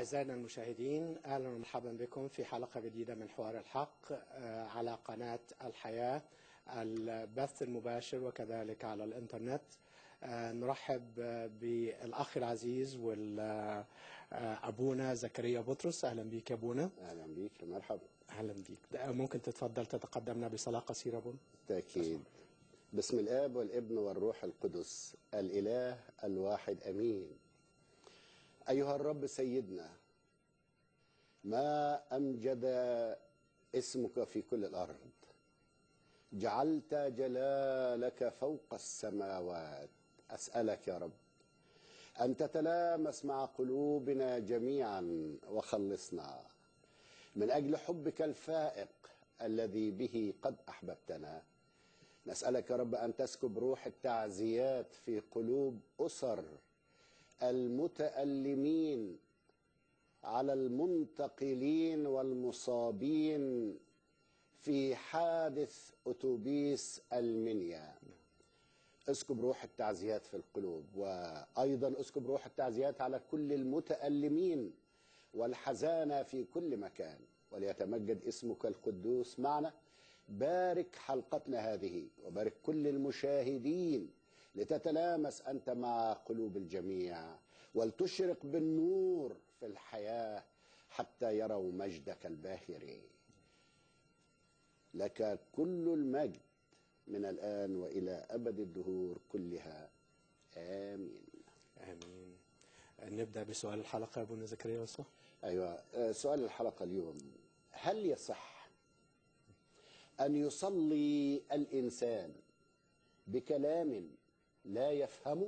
أعزائنا المشاهدين أهلا ومرحبا بكم في حلقة جديدة من حوار الحق آه، على قناة الحياة البث المباشر وكذلك على الإنترنت آه، نرحب آه، بالأخ العزيز وأبونا زكريا بطرس أهلا بك يا أبونا اهلا بيك مرحبا أهلا بك ده ممكن تتفضل تتقدمنا بصلاة قصيرة أبونا بالتاكيد بسم الاب والابن والروح القدس الاله الواحد امين ايها الرب سيدنا ما امجد اسمك في كل الارض جعلت جلالك فوق السماوات اسالك يا رب ان تتلامس مع قلوبنا جميعا وخلصنا من اجل حبك الفائق الذي به قد احببتنا نسالك يا رب ان تسكب روح التعزيات في قلوب اسر المتالمين على المنتقلين والمصابين في حادث اتوبيس المنيا اسكب روح التعزيات في القلوب وايضا اسكب روح التعزيات على كل المتالمين والحزانه في كل مكان وليتمجد اسمك القدوس معنا بارك حلقتنا هذه وبارك كل المشاهدين لتتلامس انت مع قلوب الجميع ولتشرق بالنور في الحياه حتى يروا مجدك الباهر لك كل المجد من الان والى ابد الدهور كلها امين آمين نبدأ بسؤال الحلقة يا أبونا زكريا وصح ايوه آه، سؤال الحلقه اليوم هل يصح ان يصلي الانسان بكلام لا يفهمه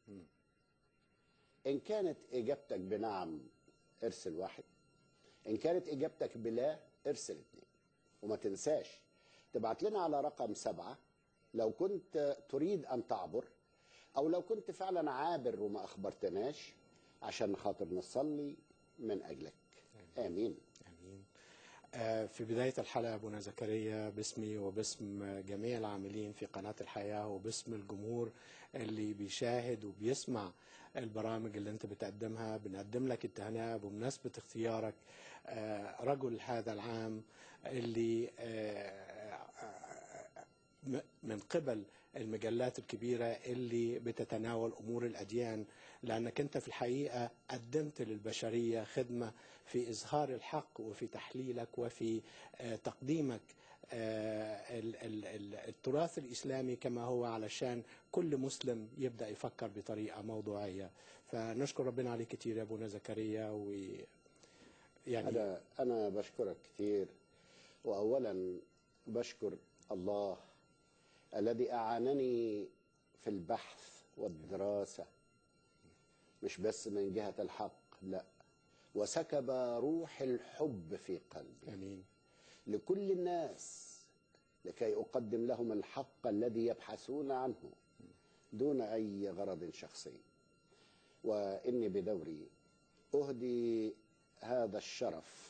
ان كانت اجابتك بنعم ارسل واحد ان كانت اجابتك بلا ارسل اثنين وما تنساش تبعت لنا على رقم سبعة لو كنت تريد ان تعبر او لو كنت فعلا عابر وما اخبرتناش عشان خاطر نصلي من اجلك امين آمين آه، في بداية الحلقة أبونا زكريا باسمي وباسم جميع العاملين في قناة الحياة وباسم الجمهور اللي بيشاهد وبيسمع البرامج اللي انت بتقدمها بنقدم لك التهنئة بمناسبة اختيارك آه، رجل هذا العام اللي آه، م- من قبل المجلات الكبيرة اللي بتتناول أمور الأديان لأنك أنت في الحقيقة قدمت للبشرية خدمة في إظهار الحق وفي تحليلك وفي آه، تقديمك آه، ال- ال- ال- التراث الإسلامي كما هو علشان كل مسلم يبدأ يفكر بطريقة موضوعية فنشكر ربنا عليك كتير يا أبونا زكريا و يعني انا انا بشكرك كتير واولا بشكر الله الذي اعانني في البحث والدراسه مش بس من جهه الحق لا وسكب روح الحب في قلبي آمين لكل الناس لكي اقدم لهم الحق الذي يبحثون عنه دون اي غرض شخصي واني بدوري اهدي هذا الشرف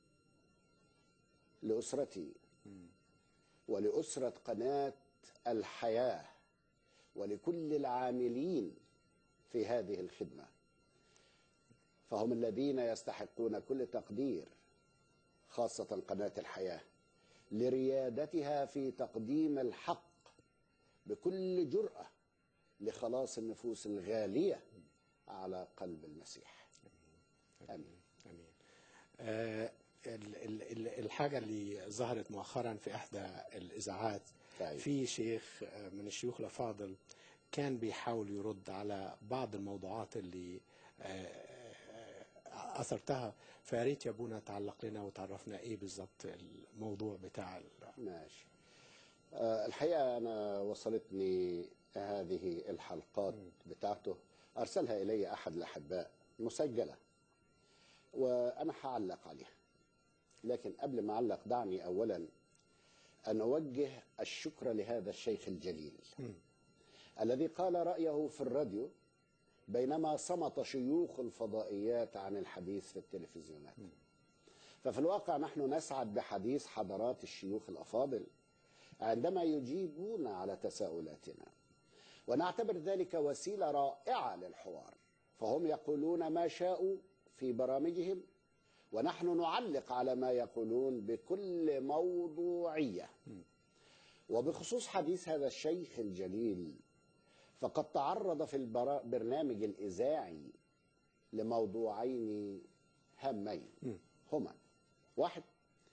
لاسرتي ولاسره قناه الحياه ولكل العاملين في هذه الخدمه فهم الذين يستحقون كل تقدير خاصه قناه الحياه لريادتها في تقديم الحق بكل جراه لخلاص النفوس الغاليه على قلب المسيح امين امين آه، ال- ال- ال- الحاجه اللي ظهرت مؤخرا في احدى الاذاعات طيب. في شيخ آه، من الشيوخ الافاضل كان بيحاول يرد على بعض الموضوعات اللي آه، آه، اثرتها فيا ريت يا ابونا تعلق لنا وتعرفنا ايه بالظبط الموضوع بتاع ال- ماشي آه، الحقيقة أنا وصلتني هذه الحلقات بتاعته أرسلها إلي أحد الأحباء مسجلة وأنا هعلق عليها لكن قبل ما أعلق دعني أولا أن أوجه الشكر لهذا الشيخ الجليل الذي قال رأيه في الراديو بينما صمت شيوخ الفضائيات عن الحديث في التلفزيونات ففي الواقع نحن نسعد بحديث حضرات الشيوخ الأفاضل عندما يجيبون على تساؤلاتنا ونعتبر ذلك وسيله رائعه للحوار فهم يقولون ما شاءوا في برامجهم ونحن نعلق على ما يقولون بكل موضوعية وبخصوص حديث هذا الشيخ الجليل فقد تعرض في البرنامج الإذاعي لموضوعين هامين هما واحد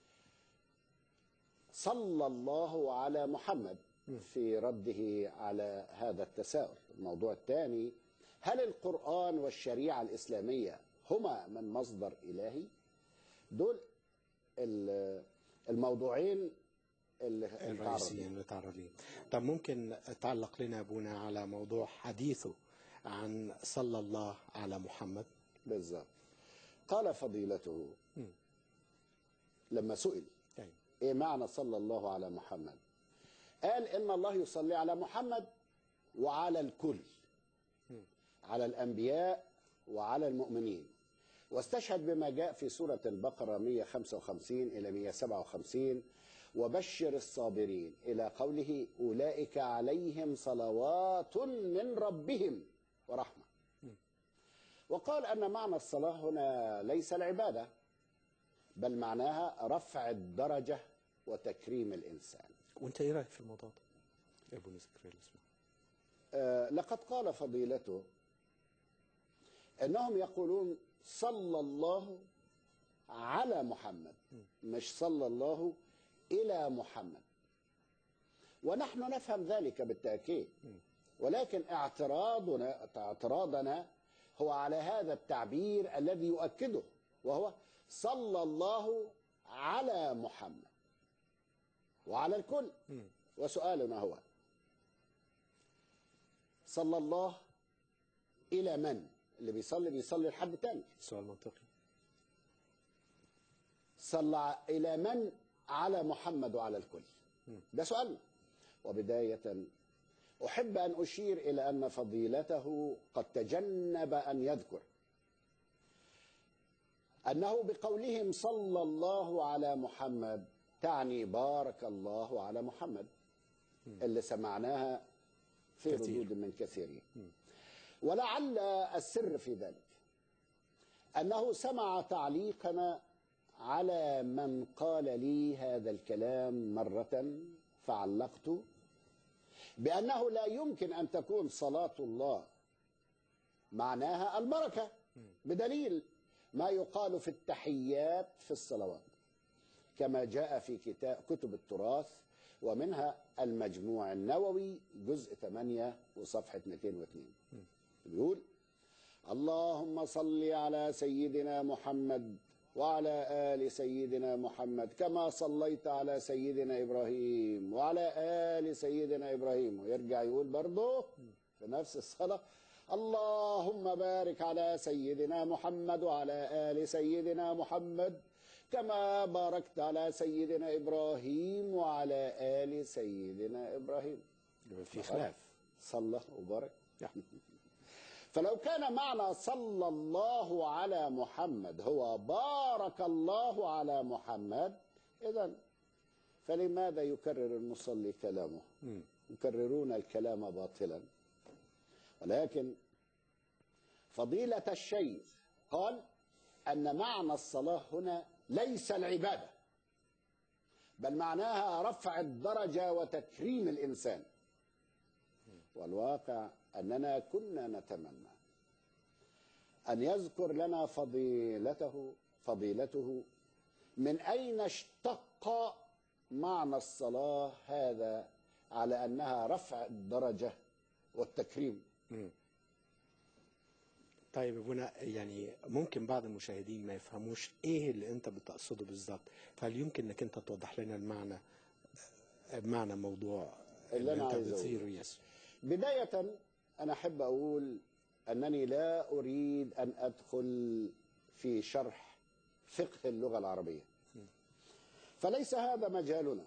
صلى الله على محمد في رده على هذا التساؤل الموضوع الثاني هل القرآن والشريعة الإسلامية هما من مصدر إلهي دول ال- الموضوعين اللي اللي تعرض الرئيسيين اللي تعرضين طب ممكن تعلق لنا ابونا على موضوع حديثه عن صلى الله على محمد بالظبط قال فضيلته مم. لما سئل طيب ايه معنى صلى الله على محمد قال ان الله يصلي على محمد وعلى الكل على الانبياء وعلى المؤمنين واستشهد بما جاء في سوره البقره 155 الى 157 وبشر الصابرين الى قوله اولئك عليهم صلوات من ربهم ورحمه وقال ان معنى الصلاه هنا ليس العباده بل معناها رفع الدرجه وتكريم الانسان وانت ايه رايك في الموضوع ده؟ ابونا زكريا الاسماعيلي آه، لقد قال فضيلته انهم يقولون صلى الله على محمد مش صلى الله الى محمد ونحن نفهم ذلك بالتاكيد ولكن اعتراضنا اعتراضنا هو على هذا التعبير الذي يؤكده وهو صلى الله على محمد وعلى الكل وسؤالنا هو صلى الله إلى من؟ اللي بيصلي بيصلي لحد تاني سؤال منطقي صلى إلى من على محمد وعلى الكل ده سؤال وبداية أحب أن أشير إلى أن فضيلته قد تجنب أن يذكر أنه بقولهم صلى الله على محمد تعني بارك الله على محمد اللي سمعناها في كثير. ردود من كثيرين ولعل السر في ذلك أنه سمع تعليقنا على من قال لي هذا الكلام مرة فعلقت بأنه لا يمكن أن تكون صلاة الله معناها البركة بدليل ما يقال في التحيات في الصلوات كما جاء في كتاب كتب التراث ومنها المجموع النووي جزء 8 وصفحة 202 بيقول اللهم صل على سيدنا محمد وعلى آل سيدنا محمد كما صليت على سيدنا إبراهيم وعلى آل سيدنا إبراهيم ويرجع يقول برضه في نفس الصلاة اللهم بارك على سيدنا محمد وعلى آل سيدنا محمد كما باركت على سيدنا إبراهيم وعلى آل سيدنا إبراهيم يبقى في خلاف صلى وبارك نعم. فلو كان معنى صلى الله على محمد هو بارك الله على محمد إذا فلماذا يكرر المصلي كلامه مم. يكررون الكلام باطلا ولكن فضيلة الشيخ قال أن معنى الصلاة هنا ليس العبادة بل معناها رفع الدرجة وتكريم الإنسان والواقع أننا كنا نتمنى أن يذكر لنا فضيلته فضيلته من أين اشتق معنى الصلاة هذا على أنها رفع الدرجة والتكريم طيب يا ابونا يعني ممكن بعض المشاهدين ما يفهموش ايه اللي انت بتقصده بالظبط فهل يمكن انك انت توضح لنا المعنى معنى موضوع اللي أنا انت عايز أقوله. بتثيره يس بداية أنا أحب أقول أنني لا أريد أن أدخل في شرح فقه اللغة العربية فليس هذا مجالنا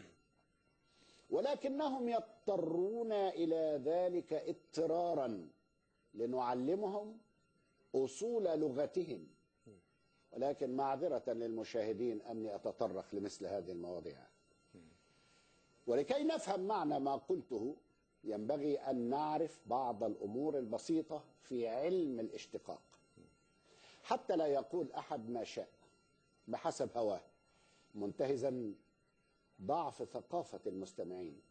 ولكنهم يضطرون إلى ذلك اضطرارا لنعلمهم أصول لغتهم ولكن معذرة للمشاهدين أني أتطرق لمثل هذه المواضيع ولكي نفهم معنى ما قلته ينبغي أن نعرف بعض الأمور البسيطة في علم الاشتقاق حتى لا يقول احد ما شاء بحسب هواه منتهزا ضعف ثقافه المستمعين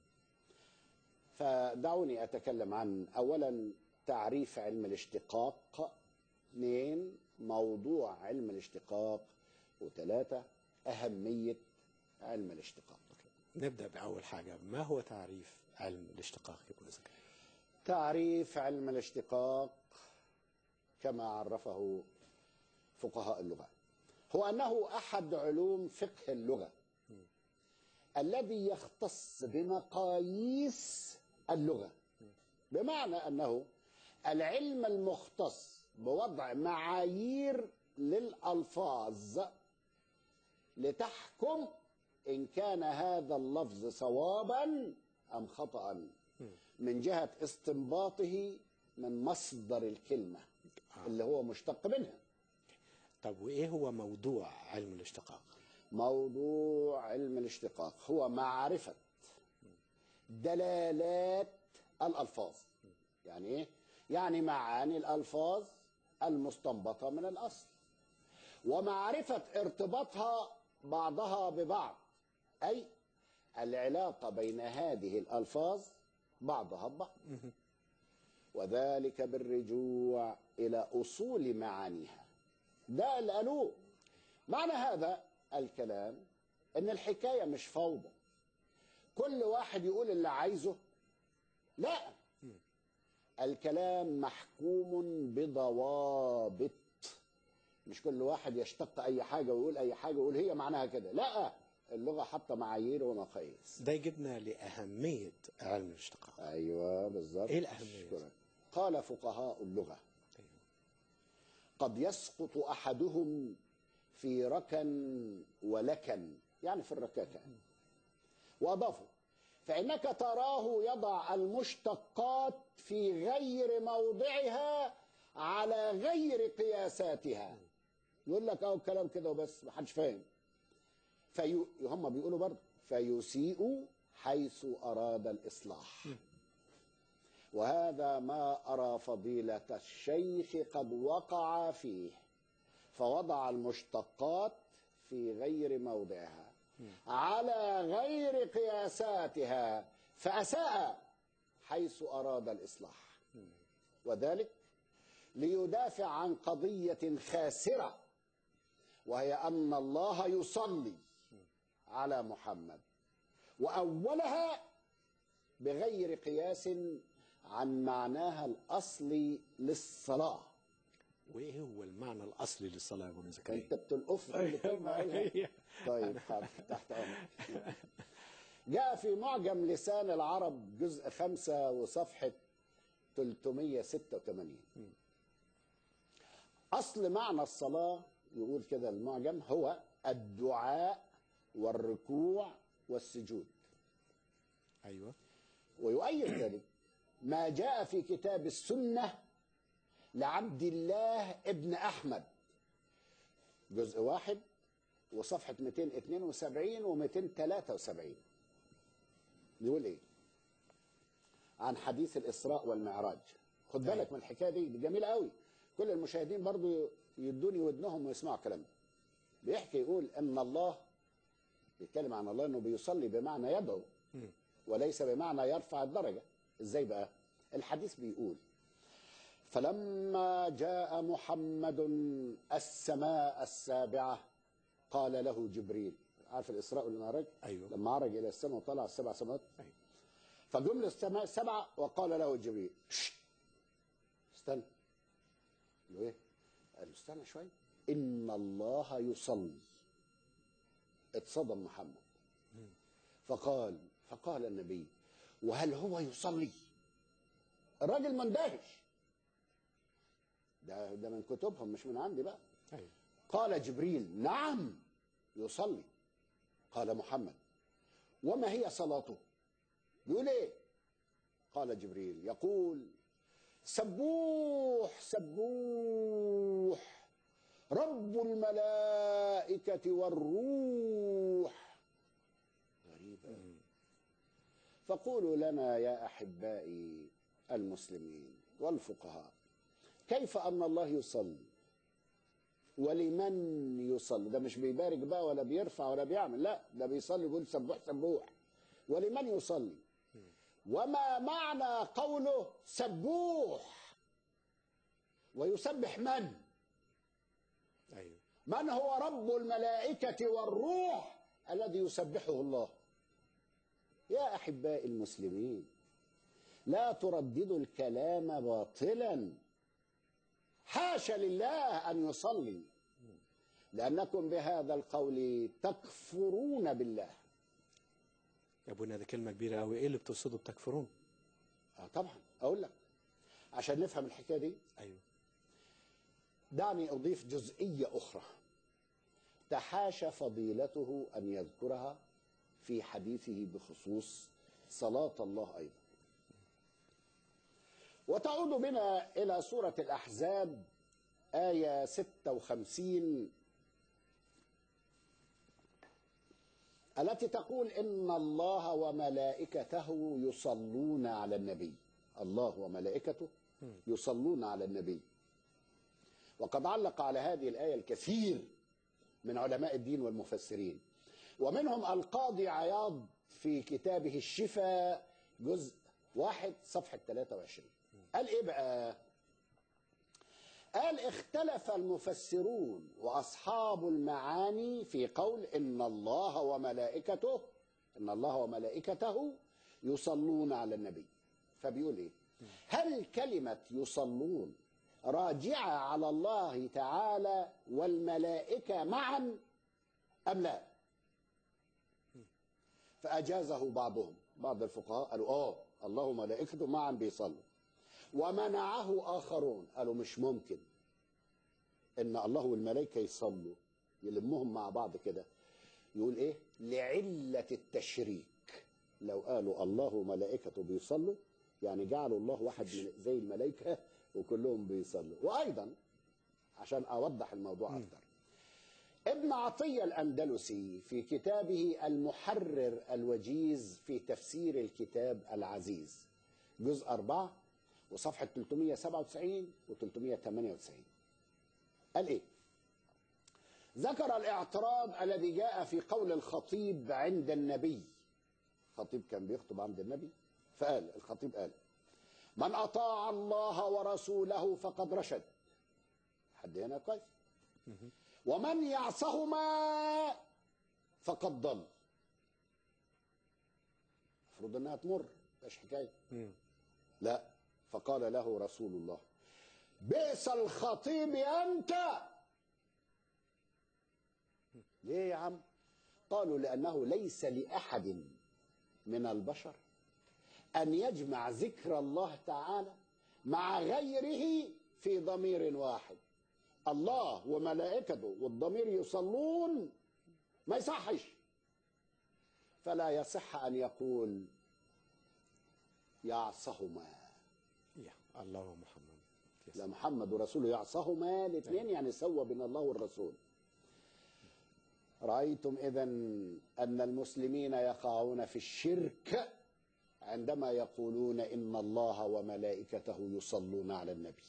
فدعوني اتكلم عن اولا تعريف علم الاشتقاق اثنين موضوع علم الاشتقاق وثلاثه اهميه علم الاشتقاق نبدأ بأول حاجة ما هو تعريف علم الاشتقاق يا ابو زكريا تعريف علم الاشتقاق كما عرفه فقهاء اللغة هو أنه أحد علوم فقه اللغة الذي يختص بمقاييس اللغة بمعنى أنه العلم المختص بوضع معايير للألفاظ لتحكم إن كان هذا اللفظ صوابا أم خطأ من جهة استنباطه من مصدر الكلمة اللي هو مشتق منها طب وإيه هو موضوع علم الاشتقاق موضوع علم الاشتقاق هو معرفة دلالات الألفاظ يعني إيه؟ يعني معاني الألفاظ المستنبطة من الأصل ومعرفة ارتباطها بعضها ببعض أي العلاقة بين هذه الألفاظ بعضها ببعض وذلك بالرجوع إلى أصول معانيها ده اللي قالوه معنى هذا الكلام ان الحكايه مش فوضى كل واحد يقول اللي عايزه لا الكلام محكوم بضوابط مش كل واحد يشتق اي حاجه ويقول اي حاجه ويقول هي معناها كده لا اللغه حاطه معايير ومقاييس ده يجيبنا لأهمية علم الاشتقاق ايوه بالظبط إيه الأهمية؟ أشكرك. قال فقهاء اللغه قد يسقط احدهم في ركن ولكن يعني في الركاكه واضافوا فانك تراه يضع المشتقات في غير موضعها على غير قياساتها يقول لك اهو كلام كده وبس ما حدش فاهم في هم بيقولوا برضه فيسيء حيث اراد الاصلاح وهذا ما أرى فضيلة الشيخ قد وقع فيه فوضع المشتقات في غير موضعها على غير قياساتها فأساء حيث أراد الإصلاح وذلك ليدافع عن قضية خاسرة وهي أن الله يصلي على محمد وأولها بغير قياس عن معناها الأصلي للصلاة وإيه هو المعنى الأصلي للصلاة يا ابو زكريا أنت بتلقف كل كلمة قايلها. طيب حاضر تحت أمرك جاء في معجم لسان العرب جزء خمسة وصفحة 386 أصل معنى الصلاة يقول كده المعجم هو الدعاء والركوع والسجود أيوه ويؤيد ذلك ما جاء في كتاب السنة لعبد الله ابن أحمد جزء واحد وصفحة 272 و 273 بيقول إيه؟ عن حديث الإسراء والمعراج خد بالك من الحكاية دي, دي جميلة قوي كل المشاهدين برضو يدوني ودنهم ويسمعوا كلامي بيحكي يقول ان الله بيتكلم عن الله انه بيصلي بمعنى يدعو وليس بمعنى يرفع الدرجه ازاي بقى الحديث بيقول فلما جاء محمد السماء السابعه قال له جبريل عارف الاسراء والمعراج أيوه لما عرج الى السماء وطلع السبع سماوات أيوه فجم السماء السبعه وقال له جبريل "شت، استنى قال له ايه؟ قال له استنى شويه ان الله يصلي اتصدم محمد فقال فقال النبي وهل هو يصلي؟ الراجل مندهش ده ده من كتبهم مش من عندي بقى أيوه قال جبريل نعم يصلي قال محمد وما هي صلاته يقول ايه قال جبريل يقول سبوح سبوح رب الملائكة والروح غريبة فقولوا لنا يا أحبائي المسلمين والفقهاء كيف أن الله يصلي ولمن يصلي ده مش بيبارك بقى ولا بيرفع ولا بيعمل لا ده بيصلي بيقول سبوح سبوح ولمن يصلي وما معنى قوله سبوح ويسبح من ايوه من هو رب الملائكة والروح الذي يسبحه الله يا أحباء المسلمين لا ترددوا الكلام باطلا حاشا لله أن يصلي لأنكم بهذا القول تكفرون بالله يا ابونا ده كلمه كبيره قوي ايه اللي بتقصده بتكفرون آه طبعا أقول لك عشان نفهم الحكاية دي ايوه دعني أضيف جزئية أخرى تحاشى فضيلته أن يذكرها في حديثه بخصوص صلاة الله أيضا وتعود بنا إلى سورة الأحزاب آية 56 التي تقول إن الله وملائكته يصلون على النبي الله وملائكته يصلون على النبي وقد علق على هذه الآية الكثير من علماء الدين والمفسرين ومنهم القاضي عياض في كتابه الشفاء جزء واحد صفحة 23 قال إيه بقى قال اختلف المفسرون وأصحاب المعاني في قول إن الله وملائكته إن الله وملائكته يصلون على النبي فبيقول إيه هل كلمة يصلون راجعة على الله تعالى والملائكة معا أم لا فأجازه بعضهم بعض الفقهاء قالوا آه الله وملائكته معا بيصلوا ومنعه آخرون قالوا مش ممكن إن الله والملائكة يصلوا يلمهم مع بعض كده يقول إيه لعلة التشريك لو قالوا الله وملائكته بيصلوا يعني جعلوا الله واحد من زي الملائكة وكلهم بيصلوا وأيضا عشان أوضح الموضوع أكثر ابن عطية الأندلسي في كتابه المحرر الوجيز في تفسير الكتاب العزيز جزء أربعة وصفحة 397 و 398 قال إيه ذكر الاعتراض الذي جاء في قول الخطيب عند النبي الخطيب كان بيخطب عند النبي فقال الخطيب قال من أطاع الله ورسوله فقد رشد حد هنا كويس ومن يعصهما فقد ضل المفروض انها تمر مش حكايه مم. لا فقال له رسول الله بئس الخطيب انت ليه يا عم قالوا لانه ليس لاحد من البشر ان يجمع ذكر الله تعالى مع غيره في ضمير واحد الله وملائكته والضمير يصلون ما يصحش فلا يصح ان يقول يعصهما يا الله ومحمد يس. لا محمد ورسوله يعصهما الاثنين يعني سوى بين الله والرسول رأيتم إذا أن المسلمين يقعون في الشرك عندما يقولون إن الله وملائكته يصلون على النبي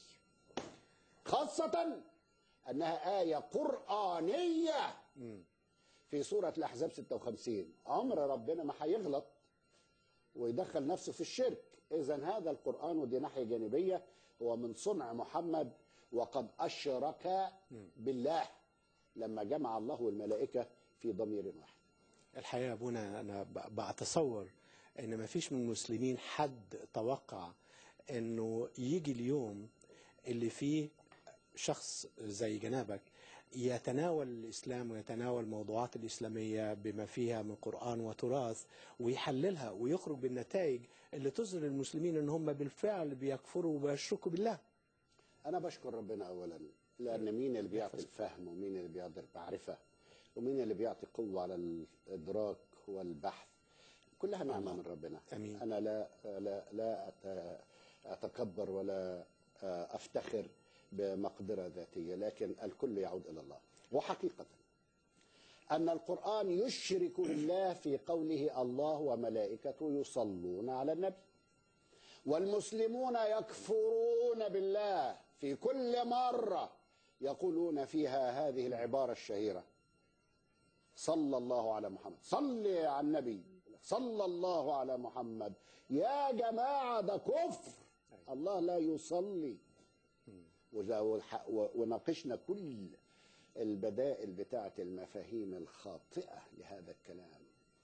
خاصة أنها آية قرآنية مم. في سورة الأحزاب 56 عمر ربنا ما هيغلط ويدخل نفسه في الشرك إذا هذا القرآن ودي ناحية جانبية هو من صنع محمد وقد أشرك بالله لما جمع الله والملائكة في ضمير واحد الحقيقه يا ابونا انا ب- بتصور ان ما فيش من المسلمين حد توقع انه يجي اليوم اللي فيه شخص زي جنابك يتناول الاسلام ويتناول الموضوعات الاسلاميه بما فيها من قران وتراث ويحللها ويخرج بالنتائج اللي تظهر المسلمين ان هم بالفعل بيكفروا وبيشركوا بالله. أنا بشكر ربنا أولا لأن مين اللي بيعطي الفهم ومين اللي بيقدر المعرفة ومين اللي بيعطي قوة على الإدراك والبحث كلها نعمة من ربنا آمين. أنا لا لا لا أت- أتكبر ولا أفتخر بمقدرة ذاتية لكن الكل يعود إلى الله وحقيقة أن القرآن يشرك بالله في قوله الله وملائكته يصلون على النبي والمسلمون يكفرون بالله في كل مرة يقولون فيها هذه العبارة الشهيرة صلى الله على محمد صل على النبي صلى الله على محمد يا جماعة ده كفر الله لا يصلي وده- والح- و- وناقشنا كل البدائل بتاعة المفاهيم الخاطئة لهذا الكلام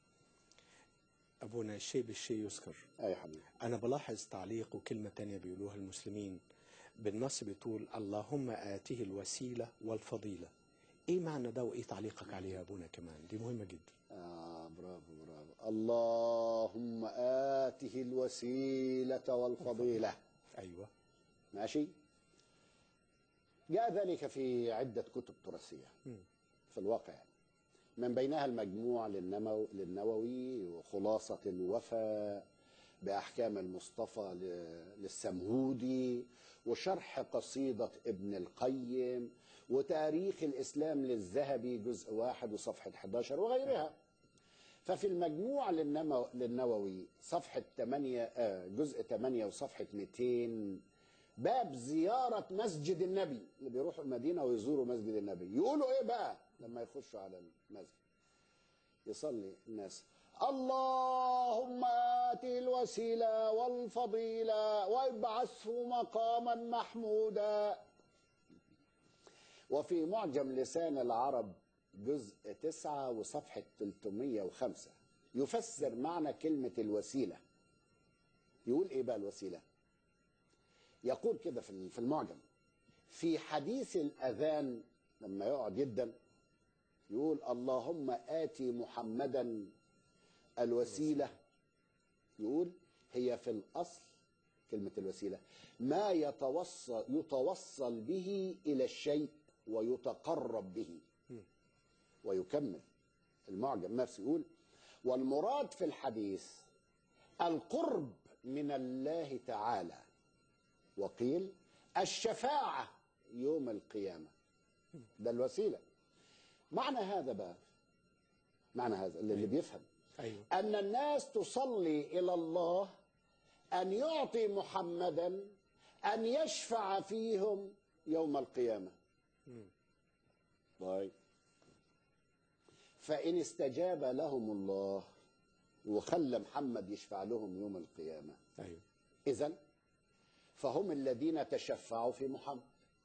أبونا الشيء بالشيء يذكر أي حبيبي أنا بلاحظ تعليق وكلمة تانية بيقولوها المسلمين بالنص بتقول اللهم آته الوسيلة والفضيلة إيه معنى ده وإيه تعليقك عليه يا أبونا كمان دي مهمة جدا آه برافو برافو اللهم آته الوسيلة والفضيلة أيوة ماشي جاء ذلك في عدة كتب تراثية مم. في الواقع يعني. من بينها المجموع للنمو للنووي وخلاصة الوفاء بأحكام المصطفى ل- للسمهودي وشرح قصيدة ابن القيم وتاريخ الإسلام للذهبي جزء واحد وصفحة 11 وغيرها ففي المجموع للنمو للنووي صفحة 8 آه، جزء 8 وصفحة 200 باب زيارة مسجد النبي اللي بيروحوا المدينة ويزوروا مسجد النبي يقولوا ايه بقى لما يخشوا على المسجد يصلي الناس اللهم آتي الوسيلة والفضيلة وابعثه مقاما محمودا وفي معجم لسان العرب جزء تسعة وصفحة 305 يفسر معنى كلمة الوسيلة يقول ايه بقى الوسيلة يقول كده في في المعجم في حديث الأذان لما يقعد جدا يقول اللهم آتي محمدا الوسيلة يقول هي في الأصل كلمة الوسيلة ما يتوصل يتوصل به إلى الشيء ويتقرب به ويكمل المعجم نفسه يقول والمراد في الحديث القرب من الله تعالى وقيل الشفاعة يوم القيامة ده الوسيلة معنى هذا بقى معنى هذا اللي, اللي بيفهم أيوة أن الناس تصلي إلى الله أن يعطي محمدا أن يشفع فيهم يوم القيامة طيب فإن استجاب لهم الله وخلى محمد يشفع لهم يوم القيامة أيوة إذا فهم الذين تشفعوا في محمد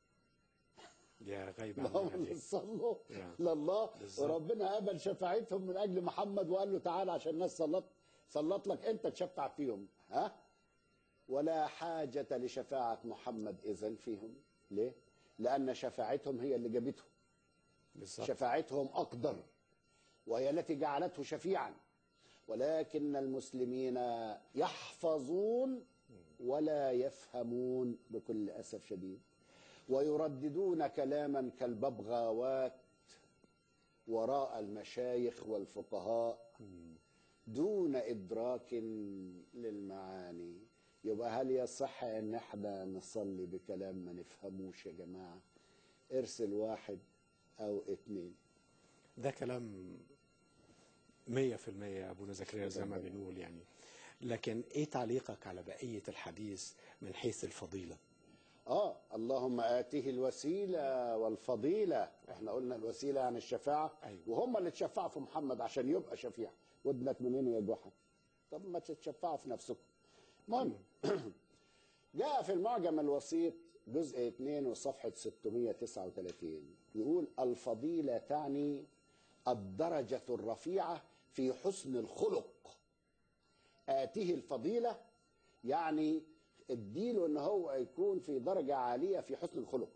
يا غيب عن هم اللي عليك صلوا نعم. لله بالظبط. وربنا قبل شفاعتهم من اجل محمد وقال له تعالى عشان الناس صلت صلت لك انت تشفع فيهم ها ولا حاجة لشفاعة محمد إذن فيهم ليه؟ لأن شفاعتهم هي اللي جابتهم بالظبط شفاعتهم أقدر وهي التي جعلته شفيعا ولكن المسلمين يحفظون ولا يفهمون بكل أسف شديد ويرددون كلاما كالببغاوات وراء المشايخ والفقهاء دون إدراك للمعاني يبقى هل يصح ان احنا نصلي بكلام ما نفهموش يا جماعة ارسل واحد او اتنين ده كلام مية في المية يا أبونا زكريا زي ما بنقول يعني لكن إيه تعليقك على بقية الحديث من حيث الفضيلة اه اللهم آته الوسيلة والفضيلة احنا قلنا الوسيلة عن الشفاعة أيوة. وهم اللي تشفعوا في محمد عشان يبقى شفيع ودنك منين يا جحا طب ما تتشفعوا في نفسكم المهم جاء في المعجم الوسيط جزء 2 وصفحة 639 يقول الفضيلة تعني الدرجة الرفيعة في حسن الخلق آتيه الفضيلة يعني اديله ان هو يكون في درجة عالية في حسن الخلق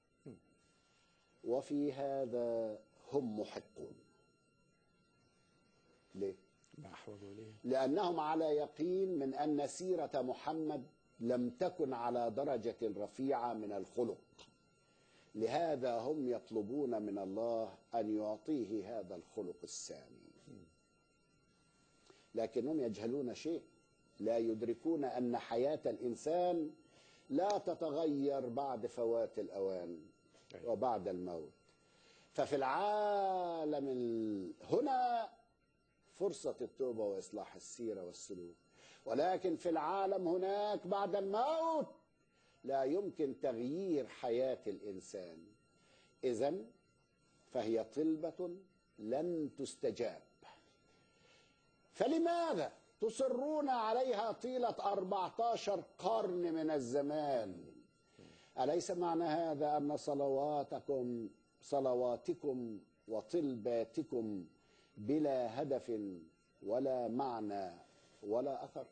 وفي هذا هم محقون ليه؟ بأحوج إليه لأنهم على يقين من أن سيرة محمد لم تكن على درجة رفيعة من الخلق لهذا هم يطلبون من الله أن يعطيه هذا الخلق السامي لكنهم يجهلون شيء لا يدركون أن حياة الإنسان لا تتغير بعد فوات الأوان أيوة. وبعد الموت ففي العالم ال- هنا فرصة التوبة وإصلاح السيرة والسلوك ولكن في العالم هناك بعد الموت لا يمكن تغيير حياة الإنسان إذا فهي طلبة لن تستجاب فلماذا تصرون عليها طيلة 14 قرن من الزمان أليس معنى هذا أن صلواتكم صلواتكم وطلباتكم بلا هدف ولا معنى ولا أثر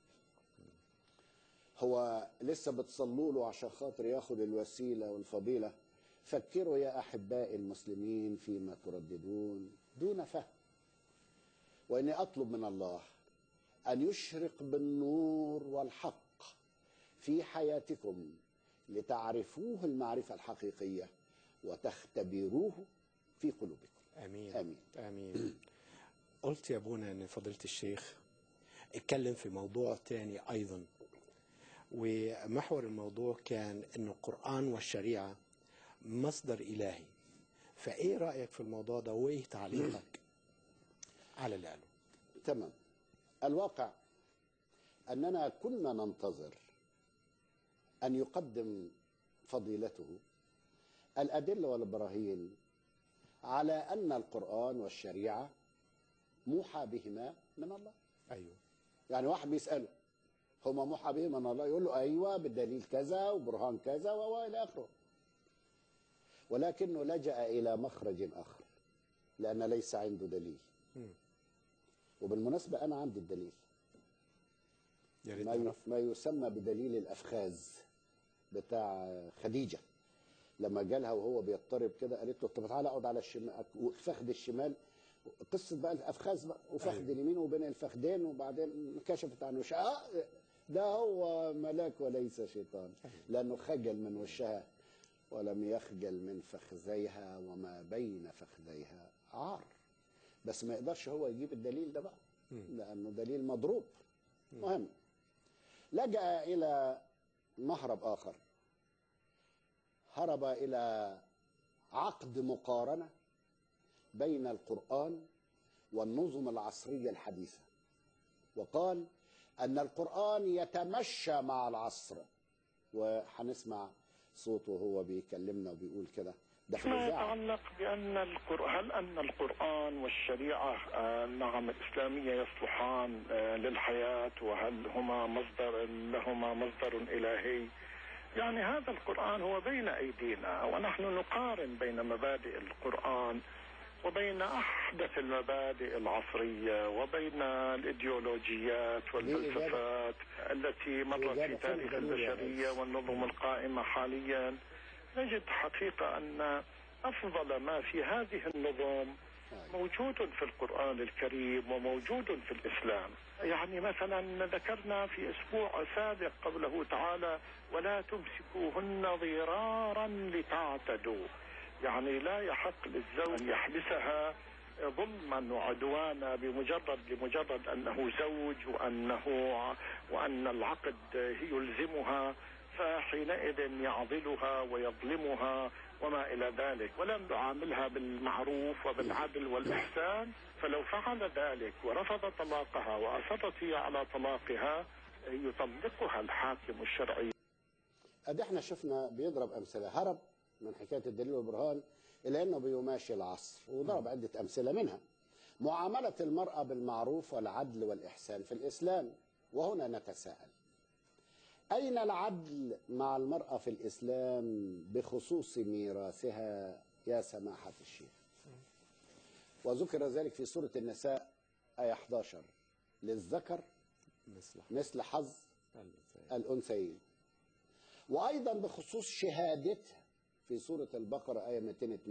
هو لسه بتصلوا له عشان خاطر ياخد الوسيلة والفضيلة فكروا يا أحبائي المسلمين فيما ترددون دون فهم وإني أطلب من الله أن يشرق بالنور والحق في حياتكم لتعرفوه المعرفة الحقيقية وتختبروه في قلوبكم امين آمين. امين قلت يا ابونا ان فضيله الشيخ اتكلم في موضوع تاني ايضا ومحور الموضوع كان ان القران والشريعه مصدر الهي فايه رايك في الموضوع ده وايه تعليقك على اللي قاله تمام الواقع أننا كنا ننتظر أن يقدم فضيلته الأدلة والبراهين على أن القرآن والشريعة موحى بهما من الله ايوه يعني واحد بيسأله هما موحى بهما من الله يقول له أيوة بالدليل كذا وبرهان كذا وإلى آخره ولكنه لجأ إلى مخرج آخر لأن ليس عنده دليل مم. وبالمناسبة أنا عندي الدليل يا ريت ما ي- نعرف ما يسمى بدليل الافخاذ بتاع خديجه لما جالها وهو بيضطرب كده قالت له طب تعالى اقعد على الشمال الفخذ الشمال قصه بقى الافخاذ بقى وفخذ أيوة. اليمين وبين الفخذين وبعدين كشفت عن وشها آه ده هو ملاك وليس شيطان لانه خجل من وشها ولم يخجل من فخذيها وما بين فخذيها عار بس ما يقدرش هو يجيب الدليل ده بقى لانه دليل مضروب مهم لجأ إلى مهرب آخر هرب إلى عقد مقارنة بين القرآن والنظم العصرية الحديثة وقال أن القرآن يتمشى مع العصر وهنسمع صوته وهو بيكلمنا وبيقول كده ده في ما الإذاعة يتعلق بأن القرآن هل أن القرآن والشريعة آه، نعم الإسلامية يصلحان آه، للحياة وهل هما مصدر لهما مصدر إلهي يعني هذا القرآن هو بين أيدينا ونحن نقارن بين مبادئ القرآن وبين أحدث المبادئ العصرية وبين الإيديولوجيات والفلسفات التي مرت في الإجابة فين تاريخ دليل يا البشرية ريس؟ والنظم القائمة حاليا نجد حقيقة أن أفضل ما في هذه النظم موجود في القرآن الكريم وموجود في الإسلام يعني مثلا ذكرنا في أسبوع سابق قوله تعالى ولا تمسكوهن ضرارا لتعتدوا يعني لا يحق للزوج أن يحبسها ظلما وعدوانا بمجرد لمجرد انه زوج وانه وان العقد يلزمها فحينئذ يعضلها ويظلمها وما الى ذلك ولم يعاملها بالمعروف وبالعدل والاحسان فلو فعل ذلك ورفض طلاقها واصرت هي على طلاقها يطلقها الحاكم الشرعي ادي احنا شفنا بيضرب امثله هرب من حكايه الدليل والبرهان الى انه بيماشي العصر وضرب عده امثله منها معامله المراه بالمعروف والعدل والاحسان في الاسلام وهنا نتساءل اين العدل مع المراه في الاسلام بخصوص ميراثها يا سماحه الشيخ وذكر ذلك في سوره النساء ايه 11 للذكر مثل مثل حظ الأنثيين. الأنثيين وأيضا بخصوص شهادتها في سورة البقرة آية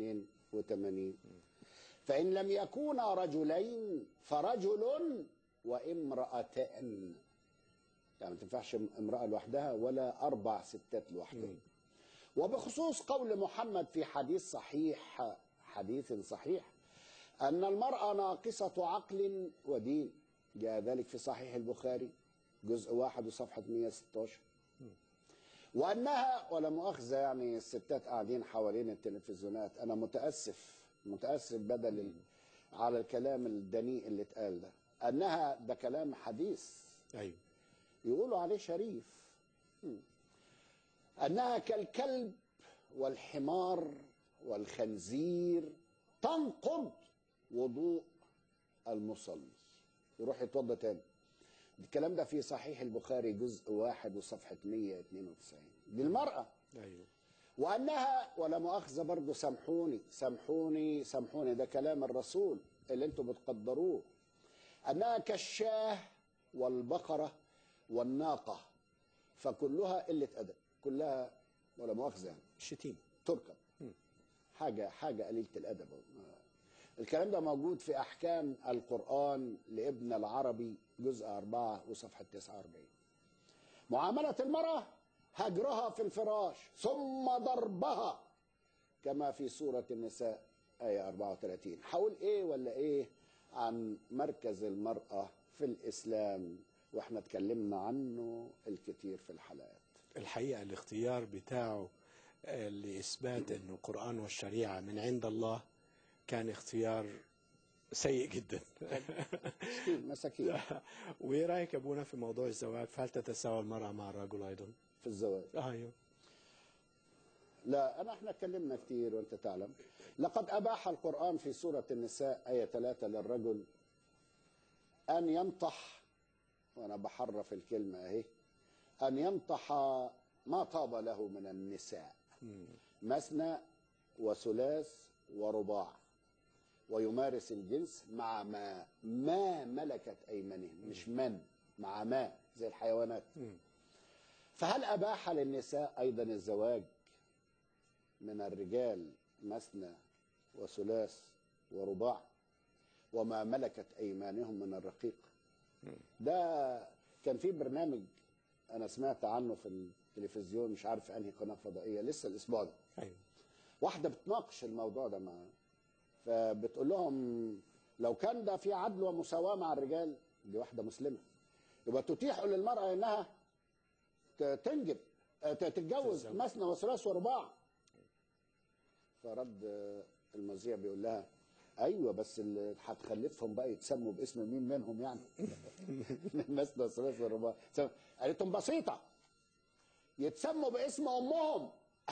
282 فإن لم يكونا رجلين فرجل وامرأتان يعني ما تنفعش امرأة لوحدها ولا أربع ستات لوحدهم وبخصوص قول محمد في حديث صحيح حديث صحيح أن المرأة ناقصة عقل ودين جاء ذلك في صحيح البخاري جزء واحد وصفحة 116 وأنها ولا مؤاخذة يعني الستات قاعدين حوالين التلفزيونات أنا متأسف متأسف بدل ال- على الكلام الدنيء اللي اتقال ده أنها ده كلام حديث ايوه يقولوا عليه شريف مم. أنها كالكلب والحمار والخنزير تنقض وضوء المصلي يروح يتوضى تاني الكلام ده في صحيح البخاري جزء واحد وصفحة 192 دي المرأة ايوه وأنها ولا مؤاخذة برضه سامحوني سامحوني سامحوني ده كلام الرسول اللي انتم بتقدروه أنها كالشاه والبقرة والناقة فكلها قلة أدب كلها ولا مؤاخذة يعني الشتيمه تركب حاجة حاجة قليلة الأدب الكلام ده موجود في أحكام القرآن لابن العربي جزء أربعة وصفحة 49 معاملة المرأة هجرها في الفراش ثم ضربها كما في سورة النساء آية 34 حول إيه ولا إيه عن مركز المرأة في الإسلام وإحنا اتكلمنا عنه الكثير في الحلقات الحقيقه الاختيار بتاعه آه، لاثبات ان القران والشريعه من عند الله كان اختيار سيء جدا مسكين مساكين وايه رايك يا ابونا في موضوع الزواج فهل تتساوى المراه مع الرجل ايضا في الزواج ايوه لا أنا احنا اتكلمنا كتير وأنت تعلم لقد أباح القرآن في سورة النساء آية ثلاثة للرجل أن ينطح وأنا بحرف الكلمة أهي أن ينطح ما طاب له من النساء مثنى وثلاث ورباع ويمارس الجنس مع ما ما ملكت أيمانهم مش من مع ما زي الحيوانات فهل أباح للنساء أيضا الزواج من الرجال مثنى وثلاث ورباع وما ملكت أيمانهم من الرقيق ده كان في برنامج أنا سمعت عنه في التلفزيون مش عارف أنهي قناة فضائية لسه الأسبوع ده ايوه واحدة بتناقش الموضوع ده مع فبتقول لهم لو كان ده في عدل ومساواة مع الرجال دي واحدة مسلمة يبقى تتيح للمرأة إنها ت- تنجب آه، ت- تتجوز تتزوج. مثنى وثلاث ورباع فرد آه، المذيع بيقول لها ايوه بس اللي هتخلفهم بقى يتسموا باسم مين منهم يعني مثنى وثلاث ورباع سم- قالت لهم بسيطه يتسموا باسم امهم آه.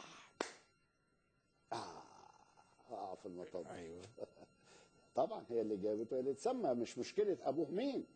آه. اقع في المطب ايوه طبعا هي اللي جابته هي اللي تسمى مش مشكلة أبوه مين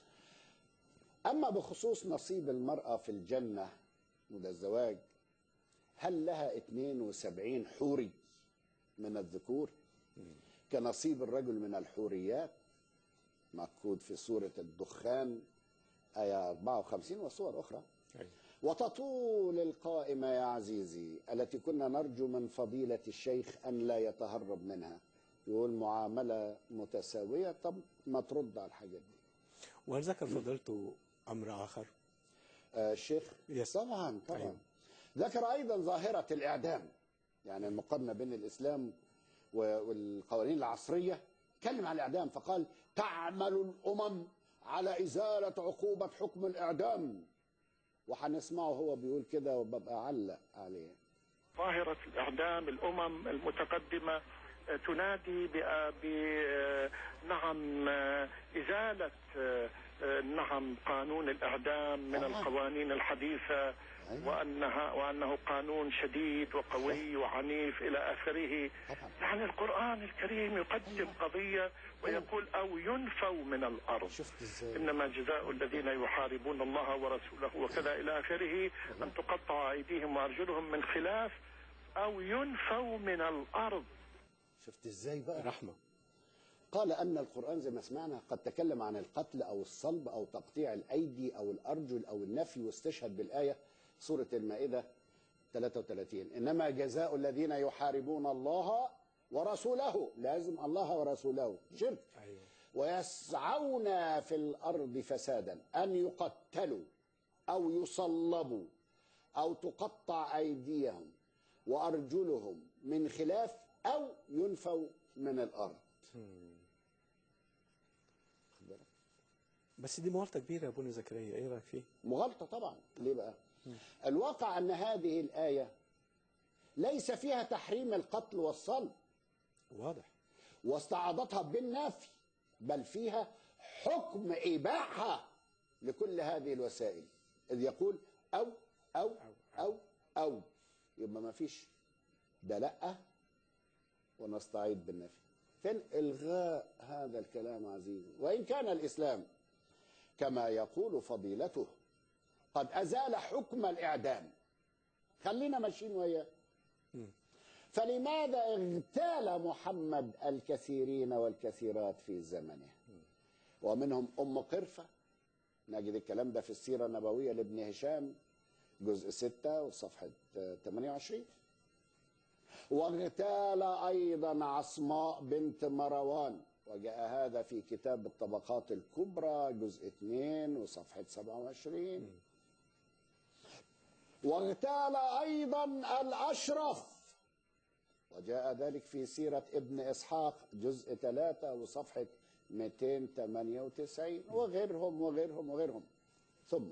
أما بخصوص نصيب المرأة في الجنة وده الزواج هل لها 72 حوري من الذكور كنصيب الرجل من الحوريات مكتوب في سورة الدخان آية 54 وصور أخرى ايوه وتطول القائمة يا عزيزي التي كنا نرجو من فضيلة الشيخ أن لا يتهرب منها يقول معاملة متساوية طب ما ترد على الحاجات دي وهل ذكر فضيلته امر اخر؟ آه الشيخ يس. طبعا طبعا أيوة. ذكر أيضا ظاهرة الإعدام يعني المقارنة بين الإسلام و- والقوانين العصرية تكلم عن الإعدام فقال تعمل الأمم على إزالة عقوبة حكم الإعدام وهنسمعه هو بيقول كده وببقى أعلق عليه ظاهرة الإعدام الأمم المتقدمة آه، تنادي بأ- ب آه، نعم آه، إزالة آه، آه، نعم قانون الإعدام من آه. القوانين الحديثة أيوة. وأنها وأنه قانون شديد وقوي وعنيف إلى آخره طبعا يعني القرآن الكريم يقدم قضية ويقول أو ينفوا من الأرض شفت ازاي إنما جزاء الذين يحاربون الله ورسوله وكذا إلى آخره أن تقطع أيديهم وأرجلهم من خلاف أو ينفوا من الأرض شفت ازاي بقى رحمه قال أن القرآن زي ما سمعنا قد تكلم عن القتل أو الصلب أو تقطيع الأيدي أو الأرجل أو النفي واستشهد بالآية سورة المائدة 33 إنما جزاء الذين يحاربون الله ورسوله لازم الله ورسوله شرك ايوه ويسعون في الأرض فسادا أن يقتلوا أو يصلبوا أو تقطع أيديهم وأرجلهم من خلاف أو ينفوا من الأرض خد بالك؟ بس دي مغالطه كبيره يا ابونا زكريا ايه رايك فيه؟ مغالطة طبعا ليه بقى الواقع أن هذه الآية ليس فيها تحريم القتل والصلب واضح واستعاضتها بالنفي بل فيها حكم إباحة لكل هذه الوسائل إذ يقول أو أو أو أو يبقى ما فيش ده لأ ونستعيد بالنفي فين إلغاء هذا الكلام عزيزي وإن كان الإسلام كما يقول فضيلته قد أزال حكم الإعدام خلينا ماشيين وياه فلماذا اغتال محمد الكثيرين والكثيرات في زمنه ومنهم أم قرفة نجد الكلام ده في السيرة النبوية لابن هشام جزء 6 وصفحة 28 واغتال أيضا عصماء بنت مروان وجاء هذا في كتاب الطبقات الكبرى جزء 2 وصفحة 27 واغتال أيضا الأشرف وجاء ذلك في سيرة ابن إسحاق جزء 3 وصفحة 298 وغيرهم وغيرهم وغيرهم ثم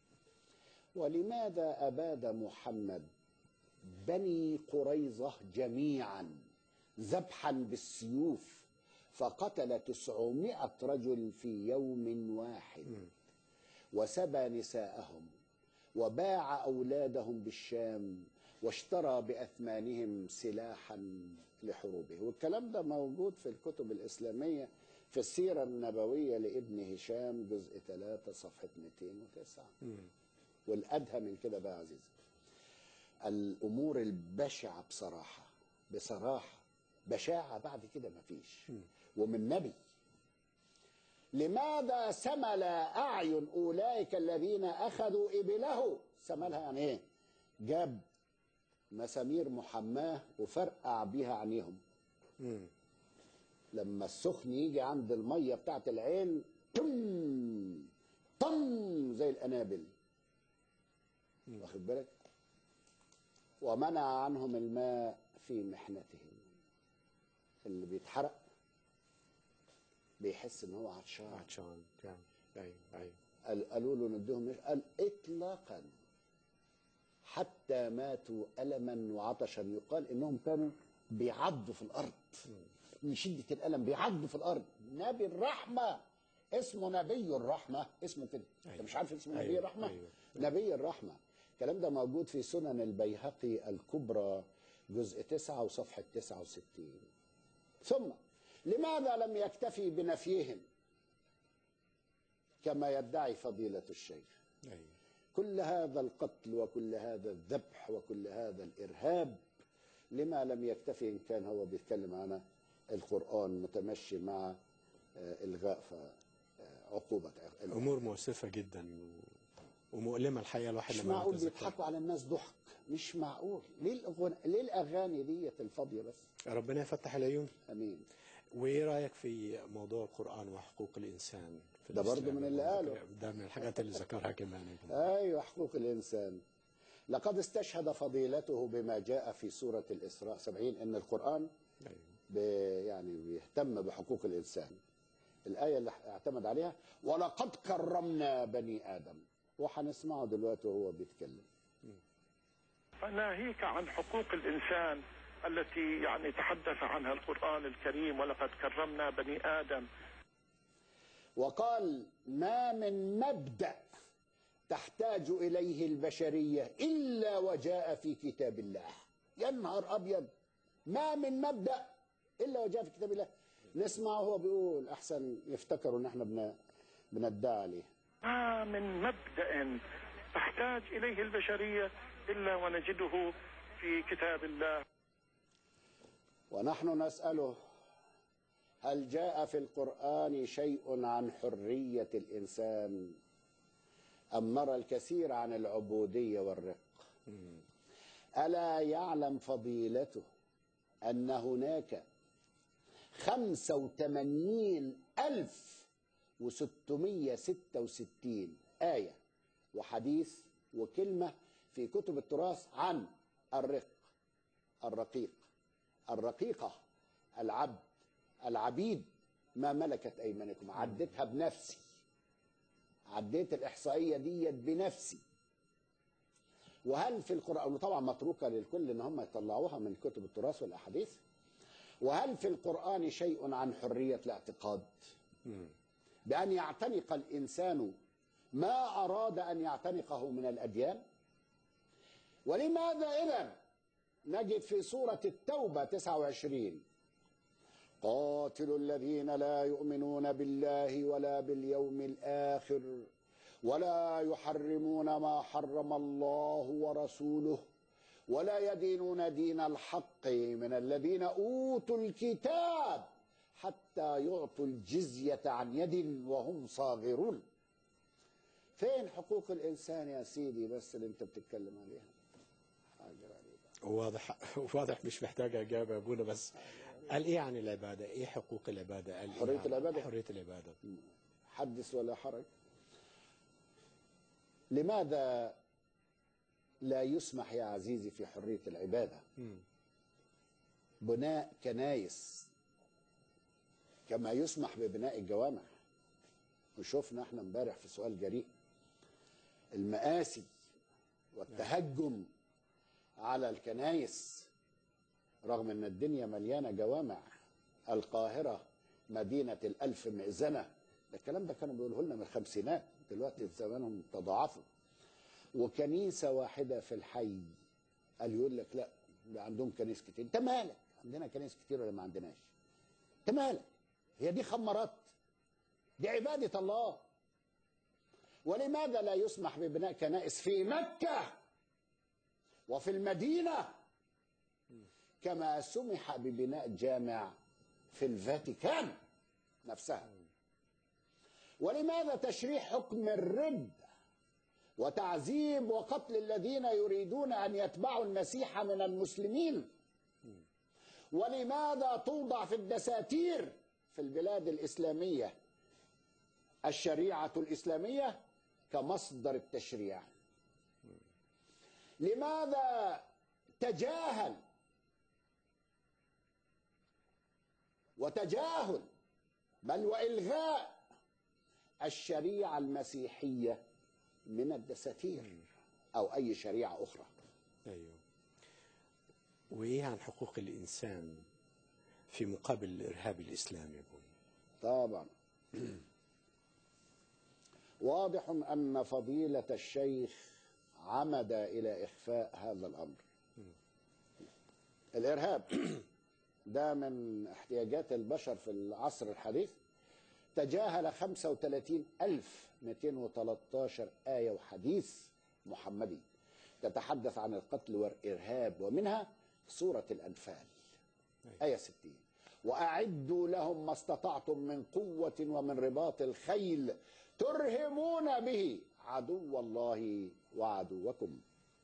ولماذا أباد محمد بني قريظة جميعا ذبحا بالسيوف فقتل تسعمائة رجل في يوم واحد وسبى نساءهم وباع أولادهم بالشام واشترى بأثمانهم سلاحا لحروبه والكلام ده موجود في الكتب الإسلامية في السيرة النبوية لابن هشام جزء 3 صفحة 209 والأدهى من كده بقى عزيزي الأمور البشعة بصراحة بصراحة بشاعة بعد كده مفيش ومن نبي لماذا سمل أعين أولئك الذين أخذوا إبله سملها يعني إيه جاب مسامير محماه وفرقع بيها عينيهم لما السخن يجي عند المية بتاعت العين تم طم زي الأنابل واخد بالك ومنع عنهم الماء في محنتهم اللي بيتحرق بيحس ان هو عطشان عطشان فعلا ايوه ايوه قال- قالوا له نديهم إيش؟ قال اطلاقا حتى ماتوا الما وعطشا يقال انهم كانوا بيعضوا في الارض من شده الالم بيعضوا في الارض نبي الرحمه اسمه نبي الرحمه اسمه كده انت أيوة. مش عارف اسمه نبي أيوة، الرحمه أيوة. نبي الرحمه الكلام ده موجود في سنن البيهقي الكبرى جزء 9 وصفحه 69 ثم لماذا لم يكتفي بنفيهم كما يدعي فضيلة الشيخ ايوه كل هذا القتل وكل هذا الذبح وكل هذا الإرهاب لما لم يكتفي إن كان هو بيتكلم عن القرآن متمشي مع آه، إلغاء ف- آه، عقوبة امور مؤسفه جدا و- ومؤلمه الحقيقه الواحد مش لما معقول يتذكرها. بيضحكوا على الناس ضحك مش معقول ليه الأغاني, ليه الأغاني ديت الفاضية بس ربنا يفتح العيون أمين وايه رايك في موضوع القران وحقوق الانسان في ده برضه الإسلام؟ من اللي قاله. ده من الحاجات اللي ذكرها كمان أيوة حقوق الإنسان لقد استشهد فضيلته بما جاء في سورة الإسراء 70 أن القرآن ايوه ب- يعني بيهتم بحقوق الإنسان الآية اللي اعتمد عليها ولقد كرمنا بني آدم وهنسمعه دلوقتي وهو بيتكلم ناهيك عن حقوق الإنسان التي يعني تحدث عنها القرآن الكريم ولقد كرمنا بني آدم وقال ما من مبدأ تحتاج إليه البشرية إلا وجاء في كتاب الله يا نهار أبيض ما من مبدأ إلا وجاء في كتاب الله نسمعه هو بيقول أحسن يفتكروا إن احنا بن- بندعي عليه ما من مبدأ تحتاج إليه البشرية إلا ونجده في كتاب الله ونحن نسأله هل جاء في القرآن شيء عن حرية الإنسان أم نرى الكثير عن العبودية والرق ألا يعلم فضيلته أن هناك خمسة وثمانين ألف وستمية ستة وستين آية وحديث وكلمة في كتب التراث عن الرق الرقيق الرقيقة العبد العبيد ما ملكت أيمانكم عديتها بنفسي عديت الإحصائية ديت بنفسي وهل في القرآن وطبعا متروكة للكل إن هم يطلعوها من كتب التراث والأحاديث وهل في القرآن شيء عن حرية الاعتقاد بأن يعتنق الإنسان ما أراد أن يعتنقه من الأديان ولماذا إذا نجد في سورة التوبة 29 قاتلوا الذين لا يؤمنون بالله ولا باليوم الآخر ولا يحرمون ما حرم الله ورسوله ولا يدينون دين الحق من الذين أوتوا الكتاب حتى يعطوا الجزية عن يد وهم صاغرون فين حقوق الإنسان يا سيدي بس اللي أنت بتتكلم عليها حاجة غريبة واضح واضح مش محتاج اجابه يا ابونا بس قال ايه عن العباده؟ ايه حقوق العباده؟ قال إيه حرية عن- العبادة؟ حريه العباده حدث ولا حرج لماذا لا يسمح يا عزيزي في حرية العبادة مم. بناء كنايس كما يسمح ببناء الجوامع وشفنا احنا امبارح في سؤال جريء المآسي والتهجم على الكنايس رغم ان الدنيا مليانه جوامع القاهره مدينه الالف مئذنه ده الكلام ده كانوا بيقولوا لنا من الخمسينات دلوقتي زمانهم تضاعفوا وكنيسه واحده في الحي قال يقول لك لا ده عندهم كنيس كتير انت مالك عندنا كنيس كتير ولا ما عندناش انت مالك هي دي خمرات دي عباده الله ولماذا لا يسمح ببناء كنائس في مكه وفي المدينه كما سمح ببناء جامع في الفاتيكان نفسها ولماذا تشريح حكم الرد وتعذيب وقتل الذين يريدون ان يتبعوا المسيح من المسلمين ولماذا توضع في الدساتير في البلاد الاسلاميه الشريعه الاسلاميه كمصدر التشريع لماذا تجاهل وتجاهل بل والغاء الشريعه المسيحيه من الدساتير او اي شريعه اخرى ايوه وايه عن حقوق الانسان في مقابل الارهاب الاسلامي يا ابونا؟ طبعا واضح ان فضيله الشيخ عمد الى اخفاء هذا الامر الارهاب ده من احتياجات البشر في العصر الحديث تجاهل 35213 آية وحديث محمدي تتحدث عن القتل والإرهاب ومنها سورة الأنفال آية 60 وأعدوا لهم ما استطعتم من قوة ومن رباط الخيل ترهبون به عدو الله وعدوكم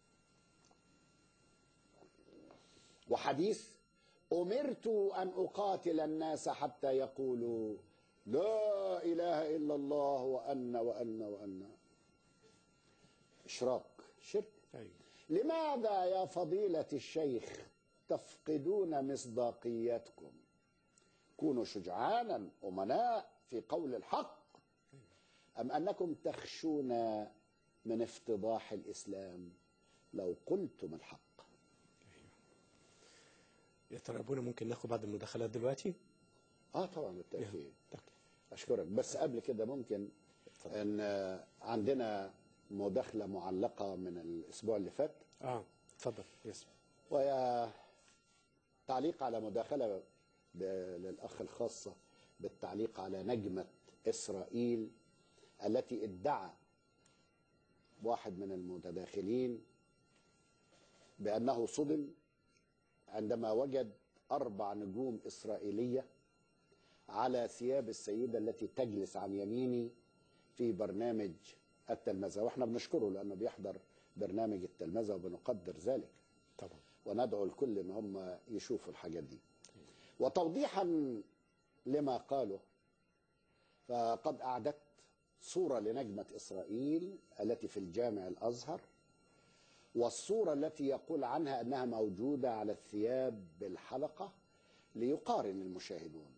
وحديث أمرت أن أقاتل الناس حتى يقولوا لا إله إلا الله وأن وأن وأن إشراك شرك ايوه لماذا يا فضيلة الشيخ تفقدون مصداقيتكم كونوا شجعانا أمناء في قول الحق أم أنكم تخشون من افتضاح الإسلام لو قلتم الحق يا ترى ابونا ممكن ناخد بعض المداخلات دلوقتي؟ اه طبعا بالتاكيد طيب. اشكرك بس قبل كده ممكن ان آه، عندنا مداخله معلقه من الاسبوع اللي فات اه اتفضل يس وهي تعليق على مداخله ب- للاخ الخاصه بالتعليق على نجمه اسرائيل التي ادعى واحد من المتداخلين بانه صدم عندما وجد اربع نجوم اسرائيليه على ثياب السيده التي تجلس عن يميني في برنامج التلمذه واحنا بنشكره لانه بيحضر برنامج التلمذه وبنقدر ذلك طبعا وندعو الكل ان هم يشوفوا الحاجات دي وتوضيحا لما قاله فقد اعددت صوره لنجمه اسرائيل التي في الجامع الازهر والصوره التي يقول عنها انها موجوده على الثياب بالحلقه ليقارن المشاهدون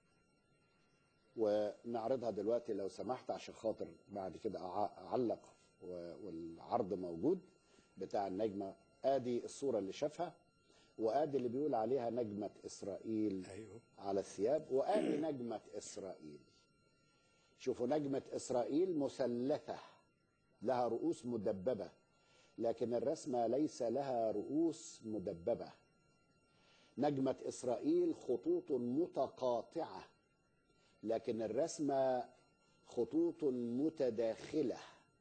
ونعرضها دلوقتي لو سمحت عشان خاطر بعد كده أع- اعلق و- والعرض موجود بتاع النجمه ادي الصوره اللي شافها وادي اللي بيقول عليها نجمه اسرائيل ايوه على الثياب وادي نجمه اسرائيل شوفوا نجمه اسرائيل مثلثه لها رؤوس مدببه لكن الرسمه ليس لها رؤوس مدببه نجمة إسرائيل خطوط متقاطعة لكن الرسمة خطوط متداخلة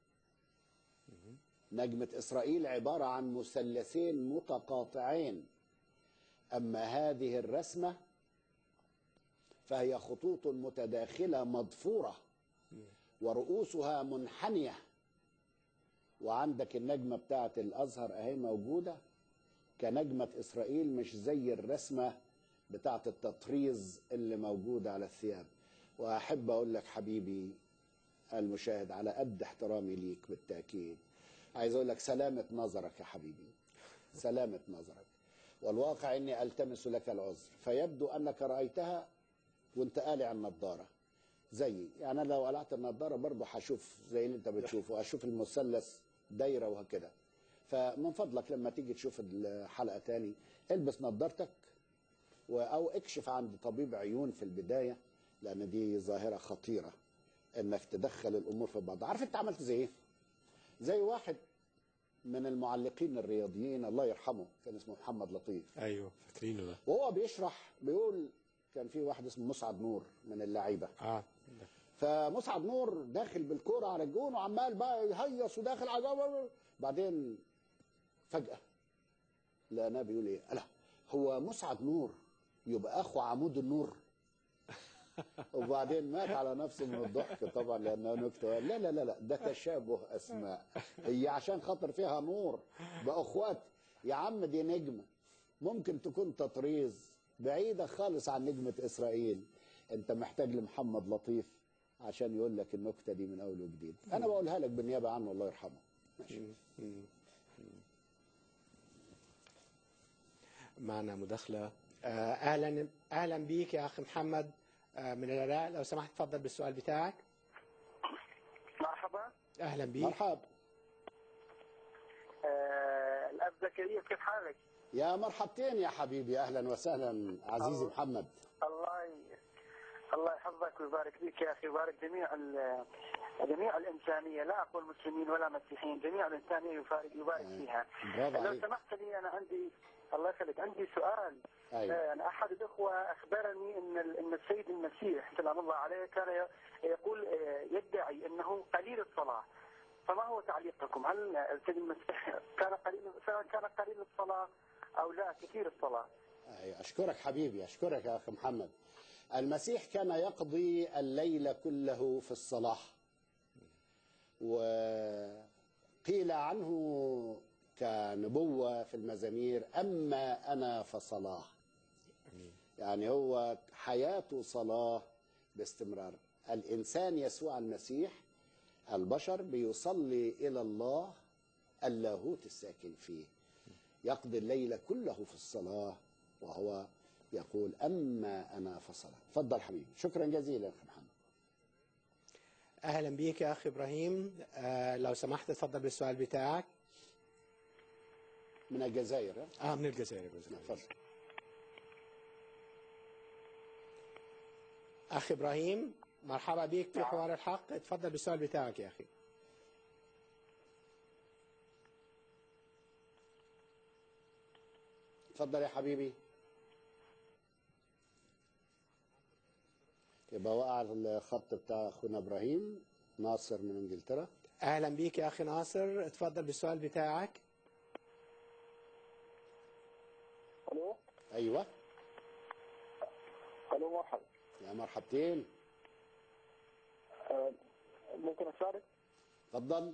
نجمة إسرائيل عبارة عن مثلثين متقاطعين أما هذه الرسمة فهي خطوط متداخلة مضفورة ورؤوسها منحنية وعندك النجمة بتاعت الأزهر أهي موجودة كنجمة إسرائيل مش زي الرسمة بتاعت التطريز اللي موجودة على الثياب وأحب أقول لك حبيبي المشاهد على قد احترامي ليك بالتأكيد عايز أقول لك سلامة نظرك يا حبيبي سلامة نظرك والواقع أني ألتمس لك العذر فيبدو أنك رأيتها وانت قالع النضارة زيي يعني أنا لو قلعت النضارة برضه هشوف زي اللي انت بتشوفه هشوف المثلث دايرة وهكذا فمن فضلك لما تيجي تشوف الحلقة تاني البس نضارتك و- او اكشف عند طبيب عيون في البداية لان دي ظاهرة خطيرة انك تدخل الامور في بعض عارف انت عملت زي ايه زي واحد من المعلقين الرياضيين الله يرحمه كان اسمه محمد لطيف ايوه فاكرينه ده وهو بيشرح بيقول كان في واحد اسمه مسعد نور من اللعيبه اه فمسعد نور داخل بالكوره على الجون وعمال بقى يهيص وداخل على الجون. بعدين فجاه لقناه بيقول ايه لا هو مسعد نور يبقى اخو عمود النور وبعدين مات على نفسه من الضحك طبعا لانه نكته لا لا لا لا ده تشابه اسماء هي عشان خاطر فيها نور باخوات يا عم دي نجمه ممكن تكون تطريز بعيده خالص عن نجمه اسرائيل انت محتاج لمحمد لطيف عشان يقول لك النكته دي من اول وجديد انا بقولها لك بالنيابه عنه الله يرحمه ماشي معنا مداخلة آه، أهلا أهلا بيك يا أخي محمد آه، من العراق لو سمحت تفضل بالسؤال بتاعك مرحبا أهلا بيك مرحب آه الأب زكريا كيف حالك؟ يا مرحبتين يا حبيبي اهلا وسهلا عزيزي محمد الله ي... الله يحفظك ويبارك فيك يا أخي ويبارك جميع ال... جميع الإنسانية لا أقول مسلمين ولا مسيحيين جميع الإنسانية يبارك, يبارك فيها برافو لو عليك سمحت لي أنا عندي الله يخليك عندي سؤال ايوه آه، أنا أحد الأخوة أخبرني أن ال- أن السيد المسيح سلام الله عليه كان ي- يقول آه، يدعي أنه قليل الصلاة فما هو تعليقكم؟ هل السيد المسيح كان قليل سواء كان قليل الصلاة أو لا كثير الصلاة؟ أيوة، أشكرك حبيبي أشكرك يا أخي محمد المسيح كان يقضي الليل كله في الصلاة وقيل عنه كنبوة في المزامير أما أنا فصلاة يعني هو حياته صلاة باستمرار الإنسان يسوع المسيح البشر بيصلي إلى الله اللاهوت الساكن فيه يقضي الليل كله في الصلاة وهو يقول أما أنا فصلاة تفضل حبيبي شكرا جزيلا يا أخي محمد أهلا بيك يا أخي إبراهيم آه، لو سمحت تفضل بالسؤال بتاعك من الجزائر ها؟ آه من الجزائر بإذن الله. تفضل أخي إبراهيم مرحبا بك في حوار الحق تفضل بالسؤال بتاعك يا أخي تفضل يا حبيبي يبقى وقع الخط بتاع أخونا إبراهيم ناصر من إنجلترا أهلا بيك يا أخي ناصر تفضل بالسؤال بتاعك ألو أيوة ألو مرحبا يا مرحبتين آه، ممكن أشارك؟ تفضل